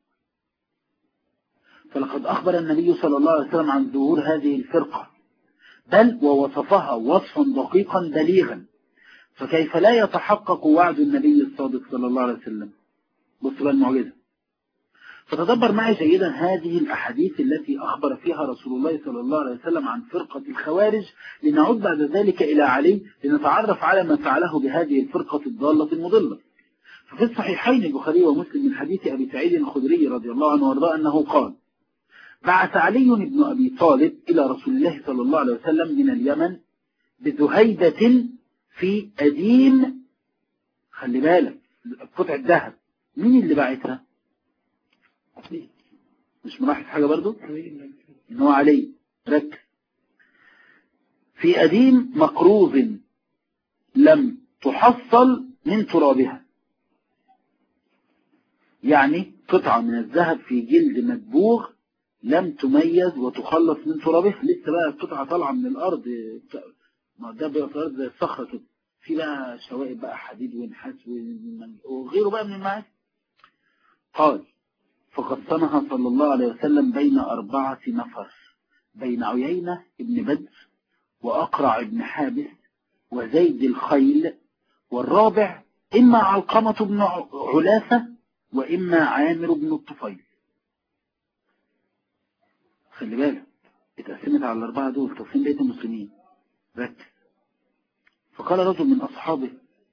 فلقد أخبر النبي صلى الله عليه وسلم عن ظهور هذه الفرقة بل ووصفها وصفا دقيقا بليغا فكيف لا يتحقق وعد النبي الصادق صلى الله عليه وسلم بص بقى المعجزة فتدبر معي جيدا هذه الأحاديث التي أخبر فيها رسول الله صلى الله عليه وسلم عن فرقة الخوارج لنعود بعد ذلك إلى علي لنتعرف على ما فعله بهذه الفرقة الضالة المضلة ففي الصحيحين البخاري ومسلم من حديث أبي سعيد الخدري رضي الله عنه وارضاه أنه قال بعث علي بن أبي طالب إلى رسول الله صلى الله عليه وسلم من اليمن بذهيدة في أديم خلي بالك قطعة ذهب مين اللي باعتها مش ملاحظ حاجة برضو ان هو علي ركز في أديم مقروض لم تحصل من ترابها يعني قطعة من الذهب في جلد مدبوغ لم تميز وتخلص من ترابها لسه بقى القطعة طالعة من الأرض ما ده بيبقى في الأرض زي الصخرة كده في بقى شوائب بقى حديد ونحاس وغيره بقى من المعادن قال فقسمها صلى الله عليه وسلم بين أربعة نفر بين عيينة ابن بدر وأقرع ابن حابس وزيد الخيل والرابع إما علقمة بن علافة وإما عامر بن الطفيل خلي بالك اتقسمت على الأربعة دول تقسيم بيت المسلمين ركز فقال رجل من أصحابه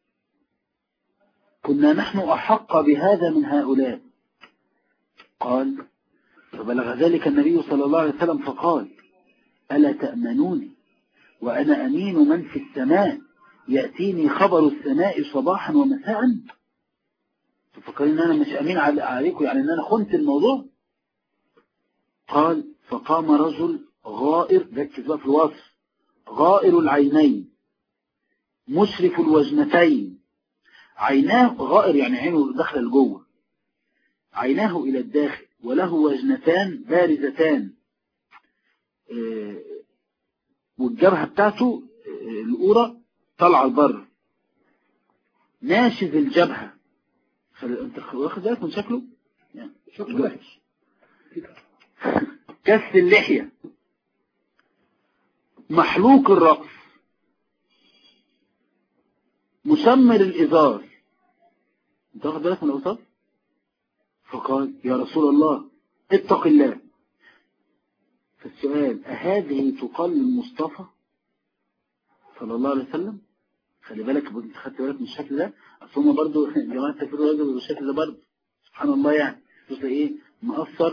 كنا نحن أحق بهذا من هؤلاء قال فبلغ ذلك النبي صلى الله عليه وسلم فقال ألا تأمنوني وأنا أمين من في السماء يأتيني خبر السماء صباحا ومساء تفكرين أن أنا مش أمين عليكم يعني أن أنا خنت الموضوع قال فقام رجل غائر ركز بقى في الوصف غائر العينين مشرف الوجنتين عيناه غائر يعني عينه داخله لجوه عيناه إلى الداخل وله وجنتان بارزتان آه، والجبهة بتاعته آه، الأورى طالعة البر ناشز الجبهة خل... انت واخد بالك من شكله يعني شكله وحش كس اللحية محلوق الرأس مسمر الإزار انت واخد بالك من الأوصاف فقال يا رسول الله اتق الله فالسؤال أهذه تقال للمصطفى صلى الله عليه وسلم خلي بالك انت خدت بالك من الشكل ده اصل هم برضه جماعه التكفير راجل بالشكل ده برضه سبحان الله يعني بص ايه مقصر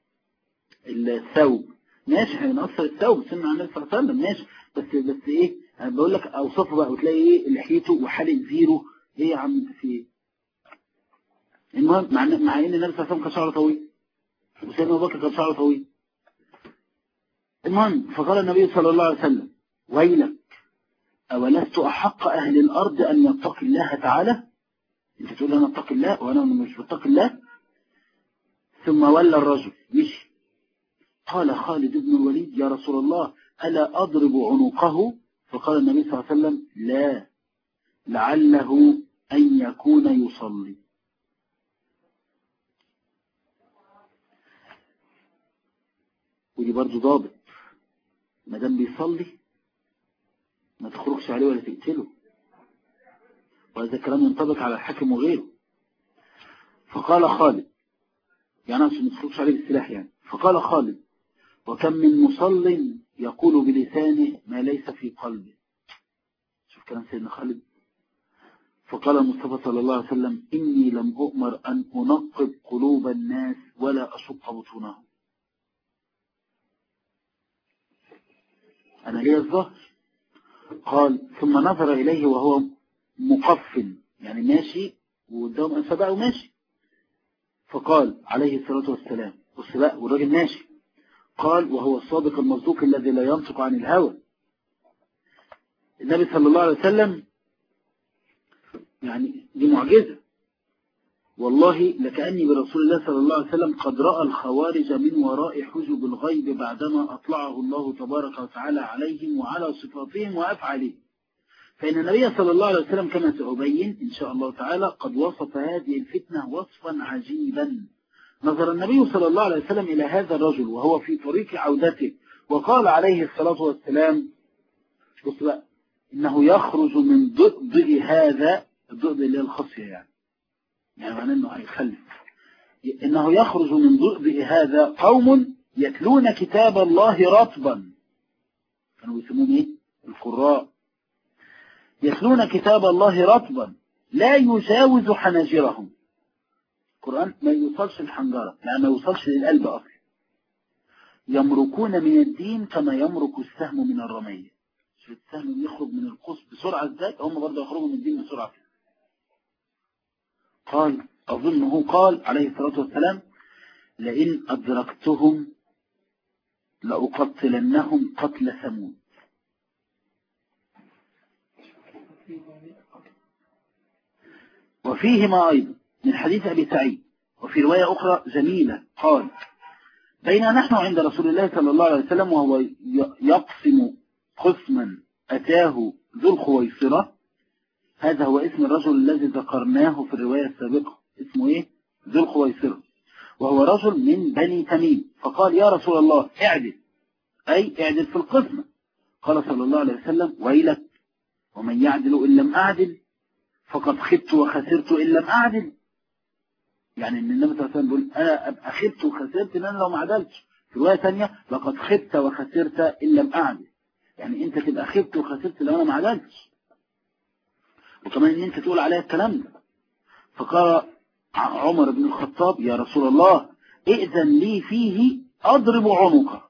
الثوب ماشي احنا بنقصر الثوب سنة عن النبي صلى الله عليه وسلم ماشي بس بس ايه انا بقول لك اوصفه بقى وتلاقي ايه لحيته وحالق زيرو ايه يا عم انت في ايه المهم مع ان مع ان النبي صلى الله عليه وسلم كان شعره طويل وسيدنا ابو بكر كان شعره طويل المهم فقال النبي صلى الله عليه وسلم ويلك أولست أحق أهل الأرض أن يتقي الله تعالى أنت تقول أنا اتقي الله وأنا مش بتقي الله ثم ولى الرجل مشي قال خالد بن الوليد يا رسول الله ألا أضرب عنقه فقال النبي صلى الله عليه وسلم لا لعله أن يكون يصلي ودي برضو ضابط ما دام بيصلي ما تخرجش عليه ولا تقتله وهذا الكلام ينطبق على الحاكم وغيره فقال خالد يعني عشان ما تخرجش عليه بالسلاح يعني فقال خالد وكم من مصل يقول بلسانه ما ليس في قلبه شوف كلام سيدنا خالد فقال المصطفى صلى الله عليه وسلم إني لم أؤمر أن أنقب قلوب الناس ولا أشق بطونهم أنا لي الظهر قال ثم نظر إليه وهو مقفل يعني ماشي وقدام فبقى ماشي فقال عليه الصلاة والسلام بص بقى والراجل ماشي قال وهو الصادق المصدوق الذي لا ينطق عن الهوى النبي صلى الله عليه وسلم يعني دي معجزة والله لكأني برسول الله صلى الله عليه وسلم قد رأى الخوارج من وراء حجب الغيب بعدما أطلعه الله تبارك وتعالى عليهم وعلى صفاتهم وأفعالهم فإن النبي صلى الله عليه وسلم كما سأبين إن شاء الله تعالى قد وصف هذه الفتنة وصفا عجيبا نظر النبي صلى الله عليه وسلم إلى هذا الرجل وهو في طريق عودته وقال عليه الصلاة والسلام بص بقى إنه يخرج من ضئضئ هذا الضئضئ اللي هي الخصية يعني يعني معناه إنه هيخلف إنه يخرج من ضئضئ هذا قوم يتلون كتاب الله رطبا كانوا يسمون إيه؟ القراء يتلون كتاب الله رطبا لا يجاوز حناجرهم القرآن ما يوصلش الحنجرة يعني ما يوصلش للقلب أصلا يمركون من الدين كما يمرك السهم من الرمية شوف السهم يخرج من القوس بسرعة ازاي هم برضه يخرجوا من الدين بسرعة قال أظنه قال عليه الصلاة والسلام لئن أدركتهم لأقتلنهم قتل ثمود وفيهما أيضا من حديث أبي سعيد وفي رواية أخرى جميلة قال بين نحن عند رسول الله صلى الله عليه وسلم وهو يقسم قسما أتاه ذو الخويصرة هذا هو اسم الرجل الذي ذكرناه في الرواية السابقة اسمه إيه؟ ذو الخويصرة وهو رجل من بني تميم فقال يا رسول الله اعدل أي اعدل في القسمة قال صلى الله عليه وسلم ويلك ومن يعدل إن لم أعدل فقد خبت وخسرت إن لم أعدل يعني ان النبي صلى الله عليه وسلم بيقول انا ابقى خبت وخسرت ان انا لو ما عدلتش في روايه ثانيه لقد خبت وخسرت ان لم اعدل يعني انت تبقى خبت وخسرت لو انا ما عدلتش وكمان ان انت تقول عليها الكلام ده فقال عمر بن الخطاب يا رسول الله ائذن لي فيه اضرب عنقه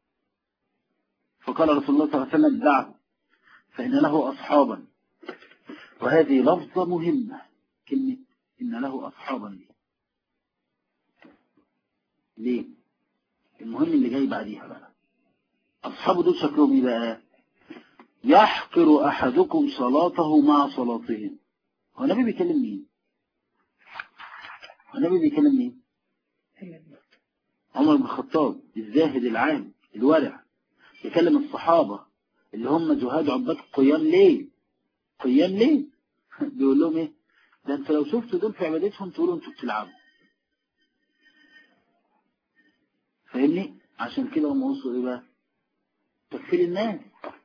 فقال رسول الله صلى الله عليه وسلم دعه فان له اصحابا وهذه لفظه مهمه كلمه ان له اصحابا دي ليه المهم اللي جاي بعديها بقى أصحابه دول شكلهم ايه بقى يحقر أحدكم صلاته مع صلاتهم هو النبي بيكلم مين هو النبي بيكلم مين عمر بن الخطاب الزاهد العام الورع يكلم الصحابة اللي هم جهاد عباد قيام ليل قيام ليل بيقول لهم ايه ده انت لو شفتوا دول في عبادتهم تقولوا انتوا بتلعبوا فاهمني عشان كده هم وصلوا ايه بقى تكفير الناس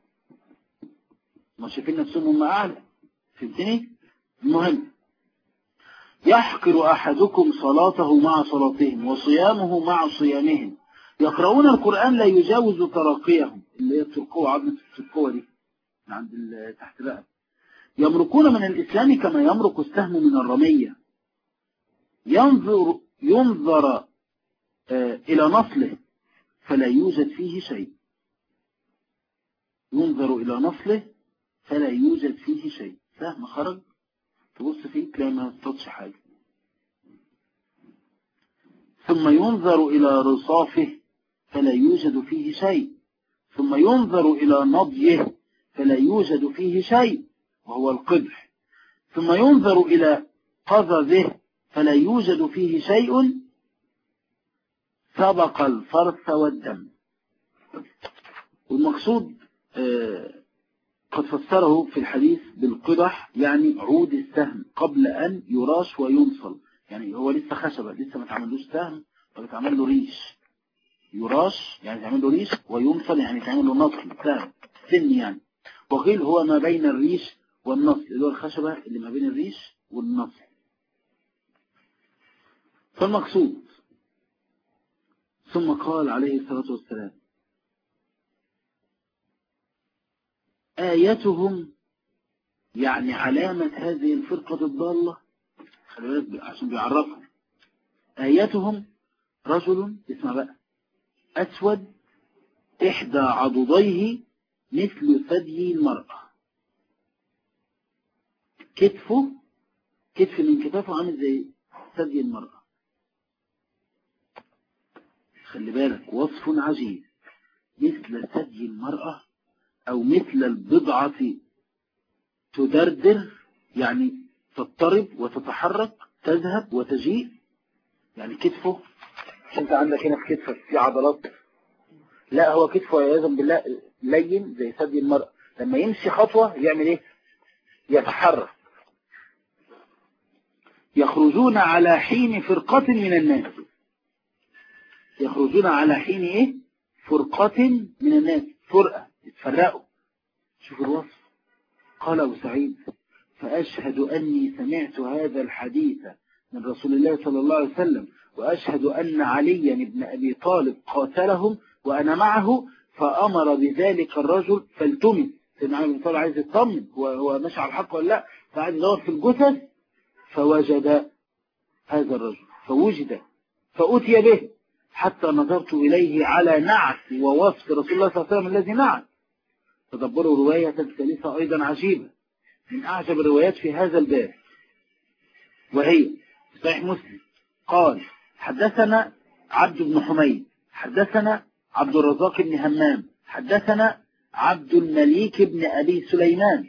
ما شايفين نفسهم هم اعلى فهمتني المهم يحقر احدكم صلاته مع صلاتهم وصيامه مع صيامهم يقرؤون القرآن لا يجاوز تراقيهم اللي هي الترقوة عظمة الترقوة دي عند تحت الرقبة يمرقون من الإسلام كما يمرق السهم من الرمية ينظر ينظر إلى نصله فلا يوجد فيه شيء ينظر إلى نصله فلا يوجد فيه شيء سهم خرج تبص فيه تلاقي ما تصدش حاجة ثم ينظر إلى رصافه فلا يوجد فيه شيء ثم ينظر إلى نضيه فلا يوجد فيه شيء وهو القدح ثم ينظر إلى قذذه فلا يوجد فيه شيء سبق الفرث والدم والمقصود آه قد فسره في الحديث بالقدح يعني عود السهم قبل أن يراش وينصل يعني هو لسه خشبة لسه ما تعملوش سهم فبتعمل له ريش يراش يعني تعمل له ريش وينصل يعني تعمل له نصل سهم سن يعني وقيل هو ما بين الريش والنصل اللي هو الخشبة اللي ما بين الريش والنصل فالمقصود ثم قال عليه الصلاة والسلام آيتهم يعني علامة هذه الفرقة الضالة خلي بالك عشان بيعرفهم آياتهم رجل اسمع بقى أسود إحدى عضديه مثل ثدي المرأة كتفه كتف من كتافه عامل زي ثدي المرأة خلي بالك وصف عجيب مثل ثدي المرأة أو مثل البضعة تدردر يعني تضطرب وتتحرك تذهب وتجيء يعني كتفه مش انت عندك هنا في كتفك في عضلات لا هو كتفه عياذا بالله لين زي ثدي المرأة لما يمشي خطوة يعمل ايه يتحرك يخرجون على حين فرقة من الناس يخرجون على حين ايه فرقة من الناس فرقة يتفرقوا شوف الوصف قال أبو سعيد فأشهد أني سمعت هذا الحديث من رسول الله صلى الله عليه وسلم وأشهد أن عليا بن أبي طالب قاتلهم وأنا معه فأمر بذلك الرجل فالتمس سيدنا علي بن طالب عايز يطمن هو هو ماشي على الحق ولا لا فقعد يدور في الجثث فوجد هذا الرجل فوجد فأتي به حتى نظرت إليه على نعت ووصف رسول الله صلى الله عليه وسلم الذي نعت تدبروا رواية ثالثة أيضا عجيبة من أعجب الروايات في هذا الباب وهي صحيح مسلم قال حدثنا عبد بن حميد حدثنا عبد الرزاق بن همام حدثنا عبد المليك بن أبي سليمان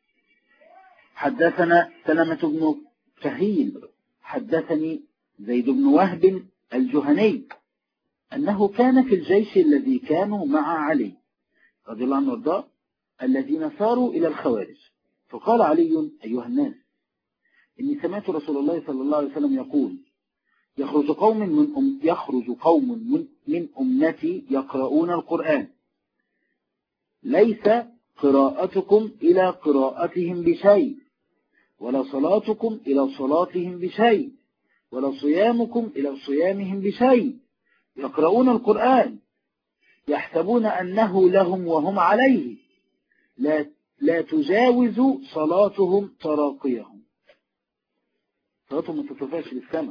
حدثنا سلمة بن كهيل حدثني زيد بن وهب الجهني أنه كان في الجيش الذي كانوا مع علي رضي الله عنه وارضاه الذين ساروا إلى الخوارج فقال علي أيها الناس إني سمعت رسول الله صلى الله عليه وسلم يقول يخرج قوم من أم يخرج قوم من, من أمتي يقرؤون القرآن ليس قراءتكم إلى قراءتهم بشيء ولا صلاتكم إلى صلاتهم بشيء ولا صيامكم إلى صيامهم بشيء يقرؤون القرآن يحسبون أنه لهم وهم عليه لا, لا تجاوز صلاتهم تراقيهم صلاتهم ما تترفعش للسماء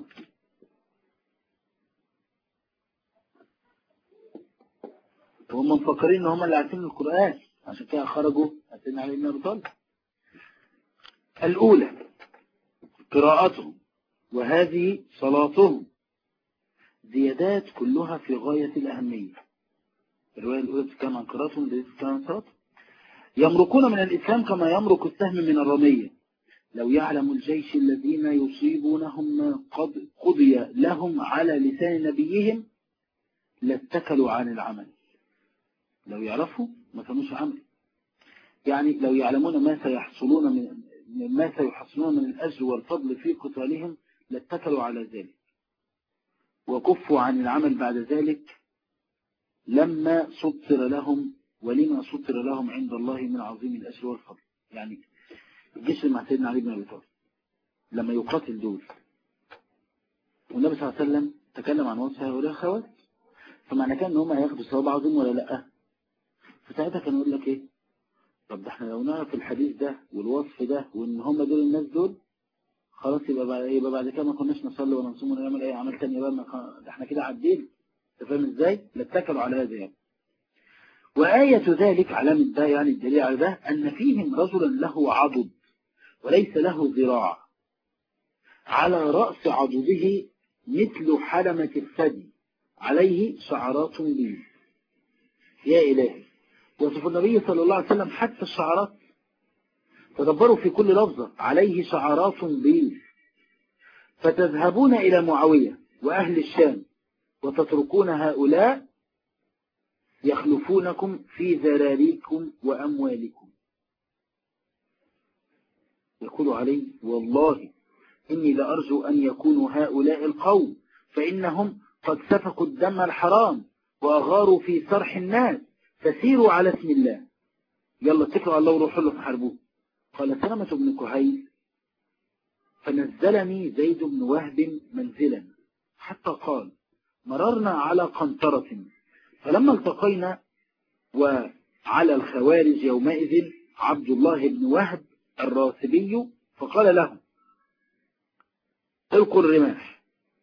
وهم مفكرين ان هم اللي عارفين القرآن عشان كده خرجوا أتينا عليه بن أبي طالب الأولى قراءتهم وهذه صلاتهم زيادات كلها في غاية الأهمية الرواية الأولى تتكلم عن قراءتهم والتي تتكلم عن صلاتهم يمرقون من الإسلام كما يمرق السهم من الرمية لو يعلم الجيش الذين يصيبونهم ما قد قضي لهم على لسان نبيهم لاتكلوا عن العمل لو يعرفوا ما كانوش عمل يعني لو يعلمون ما سيحصلون من ما سيحصلون من الأجر والفضل في قتالهم لاتكلوا على ذلك وكفوا عن العمل بعد ذلك لما سطر لهم ولما سطر لهم عند الله من عظيم الأجر والفضل يعني الجيش اللي مع سيدنا علي بن أبي طالب لما يقاتل دول والنبي صلى الله عليه وسلم تكلم عن وصف هؤلاء الخوارج فمعنى كان ان هم هياخدوا ثواب عظيم ولا لا فساعتها كان يقول لك ايه طب ده احنا لو نعرف الحديث ده والوصف ده وان هم دول الناس دول خلاص يبقى بعد يبقى بعد كده ما كناش نصلي ولا نصوم ولا نعمل اي عمل تاني بقى ما احنا كده عدينا انت فاهم ازاي؟ لاتكلوا على هذا يعني وآية ذلك علامة ده يعني الدليل على ده أن فيهم رجلا له عضد وليس له ذراع على رأس عضده مثل حلمة الثدي عليه شعرات بيض يا إلهي وصف النبي صلى الله عليه وسلم حتى الشعرات تدبروا في كل لفظة عليه شعرات بيض فتذهبون إلى معاوية وأهل الشام وتتركون هؤلاء يخلفونكم في ذراريكم وأموالكم يقول عليه والله إني لأرجو أن يكونوا هؤلاء القوم فإنهم قد سفكوا الدم الحرام وأغاروا في سرح الناس فسيروا على اسم الله يلا اتكلوا على الله وروحوا له فحاربوه قال سلمة بن كهيل فنزلني زيد بن وهب منزلا حتى قال مررنا على قنطرة فلما التقينا وعلى الخوارج يومئذ عبد الله بن وهب الراسبي فقال لهم القوا الرماح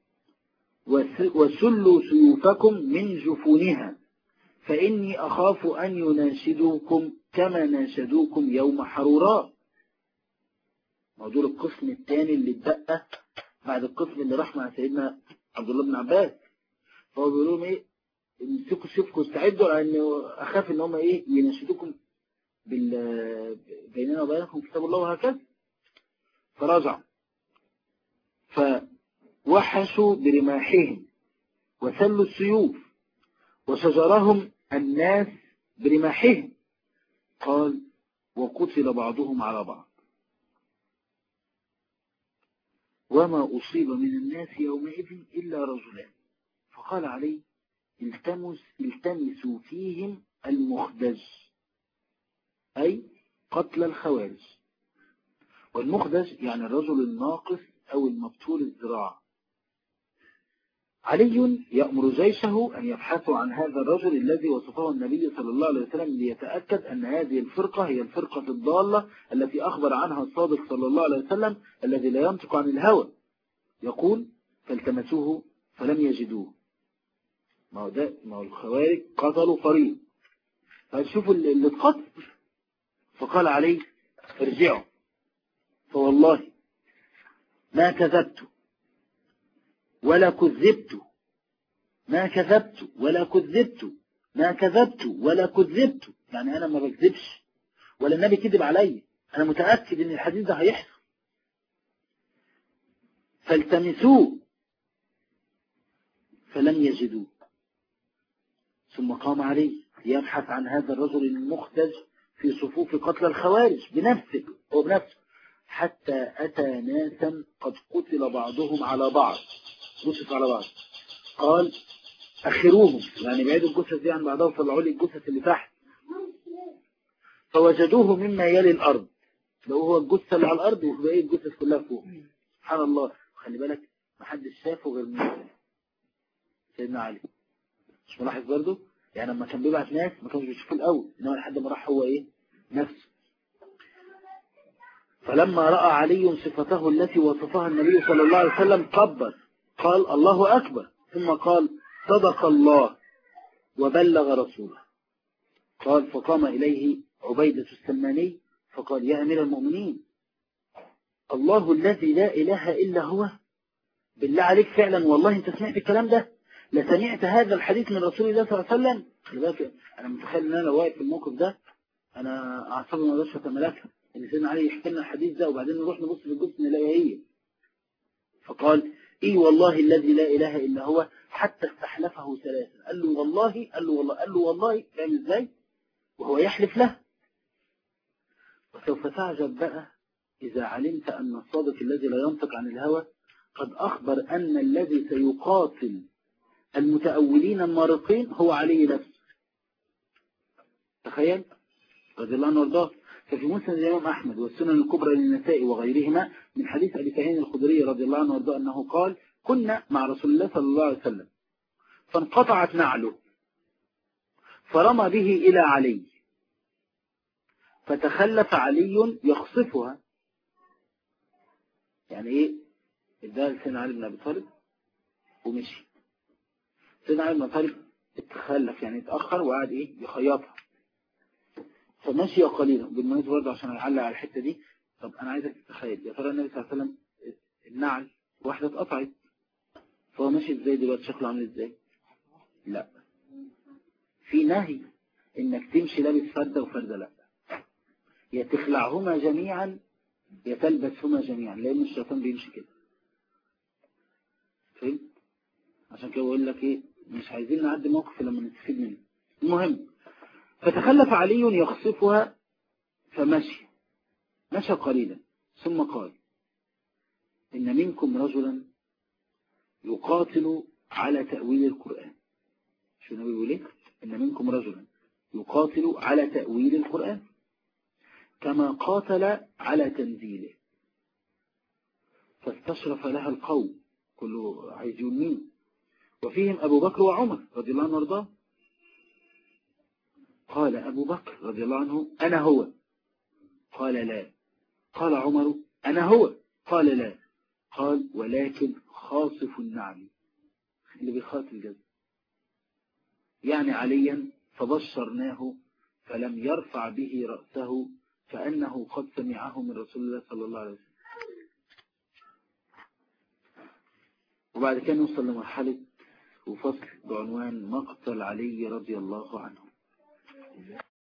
وسلوا سيوفكم من جفونها فإني أخاف أن يناشدوكم كما ناشدوكم يوم حروراء موضوع القسم الثاني اللي اتبقى بعد القسم اللي راح مع سيدنا عبد الله بن عباس فهو بيقول لهم ايه امسكوا سيفكم استعدوا لانه اخاف ان هم ايه يناشدوكم بال بيننا وبينكم كتاب الله وهكذا فرجعوا فوحشوا برماحهم وسلوا السيوف وشجرهم الناس برماحهم قال وقتل بعضهم على بعض وما أصيب من الناس يومئذ إلا رجلان فقال علي التمس التمسوا فيهم المخدج أي قتل الخوارج والمخدج يعني الرجل الناقص أو المبتول الزراعة علي يأمر جيشه أن يبحثوا عن هذا الرجل الذي وصفه النبي صلى الله عليه وسلم ليتأكد أن هذه الفرقة هي الفرقة الضالة التي أخبر عنها الصادق صلى الله عليه وسلم الذي لا ينطق عن الهوى يقول فالتمسوه فلم يجدوه ما هو ده ما هو الخوارج قتلوا فريق فشوفوا اللي اتقتل فقال عليه ارجعوا فوالله ما كذبت ولا كذبت ما كذبت ولا كذبت ما كذبت ولا كذبت يعني أنا ما بكذبش ولا النبي كذب علي أنا متأكد إن الحديث ده هيحصل فالتمسوه فلم يجدوه ثم قام علي يبحث عن هذا الرجل المختج في صفوف قتل الخوارج بنفسه وبنفسه حتى أتى ناسا قد قتل بعضهم على بعض جثث على بعض قال أخروهم يعني بعيدوا الجثث دي عن بعضها وطلعوا لي الجثث اللي تحت فوجدوه مما يلي الأرض لو هو الجثة اللي على الأرض وباقي الجثث كلها فوق سبحان الله خلي بالك ما حدش شافه غير مين سيدنا علي مش ملاحظ برضه يعني لما كان بيبعت ناس ما كانش بيشوفوه الأول إنما لحد ما راح هو إيه نفسه فلما رأى علي صفته التي وصفها النبي صلى الله عليه وسلم كبر قال الله أكبر ثم قال صدق الله وبلغ رسوله قال فقام إليه عبيدة السماني فقال يا أمير المؤمنين الله الذي لا إله إلا هو بالله عليك فعلا والله أنت سمعت الكلام ده لسمعت هذا الحديث من رسول الله صلى الله عليه وسلم خلي بالك أنا متخيل أن أنا لو واقف في الموقف ده أنا أعصابي ما اقدرش أتملكها إن سيدنا علي يحكي لنا الحديث ده وبعدين نروح نبص في الجثة نلاقيها هي فقال إي والله الذي لا إله إلا هو حتى استحلفه ثلاثا قال له والله قال له والله قال له والله فاهم إزاي وهو يحلف له وسوف تعجب بقى إذا علمت أن الصادق الذي لا ينطق عن الهوى قد أخبر أن الذي سيقاتل المتأولين المارقين هو علي نفسه تخيل رضي الله عنه وارضاه ففي مسند الإمام أحمد والسنن الكبرى للنساء وغيرهما من حديث أبي سعيد الخدري رضي الله عنه وارضاه أنه قال كنا مع رسول الله صلى الله عليه وسلم فانقطعت نعله فرمى به إلى علي فتخلف علي يخصفها يعني ايه اداها لسيدنا علي بن ابي طالب ومشي سيدنا علي بن ابي طالب اتخلف يعني اتاخر وقعد ايه يخيطها فمشي قليلا بالمناسبه برضه عشان اعلق على الحته دي طب انا عايزك تتخيل يا ترى النبي صلى الله عليه وسلم النعل واحده اتقطعت فهو ماشي ازاي دلوقتي شكله عامل ازاي لا في نهي انك تمشي لابس فرده وفرده لا يا تخلعهما جميعا يا تلبسهما جميعا لان الشيطان بيمشي كده فهمت عشان كده بقول لك ايه مش عايزين نعدي موقف لما نستفيد منه المهم فتخلف علي يخصفها فمشي مشى قليلا ثم قال إن منكم رجلا يقاتل على تأويل القرآن شو النبي بيقول ايه إن منكم رجلا يقاتل على تأويل القرآن كما قاتل على تنزيله فاستشرف لها القوم كله عايز يقول مين وفيهم أبو بكر وعمر رضي الله عنه وارضاه قال أبو بكر رضي الله عنه أنا هو قال لا قال عمر أنا هو قال لا قال ولكن خاصف النعم اللي بيخاط الجزم يعني عليا فبشرناه فلم يرفع به رأسه كأنه قد سمعه من رسول الله صلى الله عليه وسلم وبعد كده نوصل لمرحلة وفصل بعنوان مقتل علي رضي الله عنه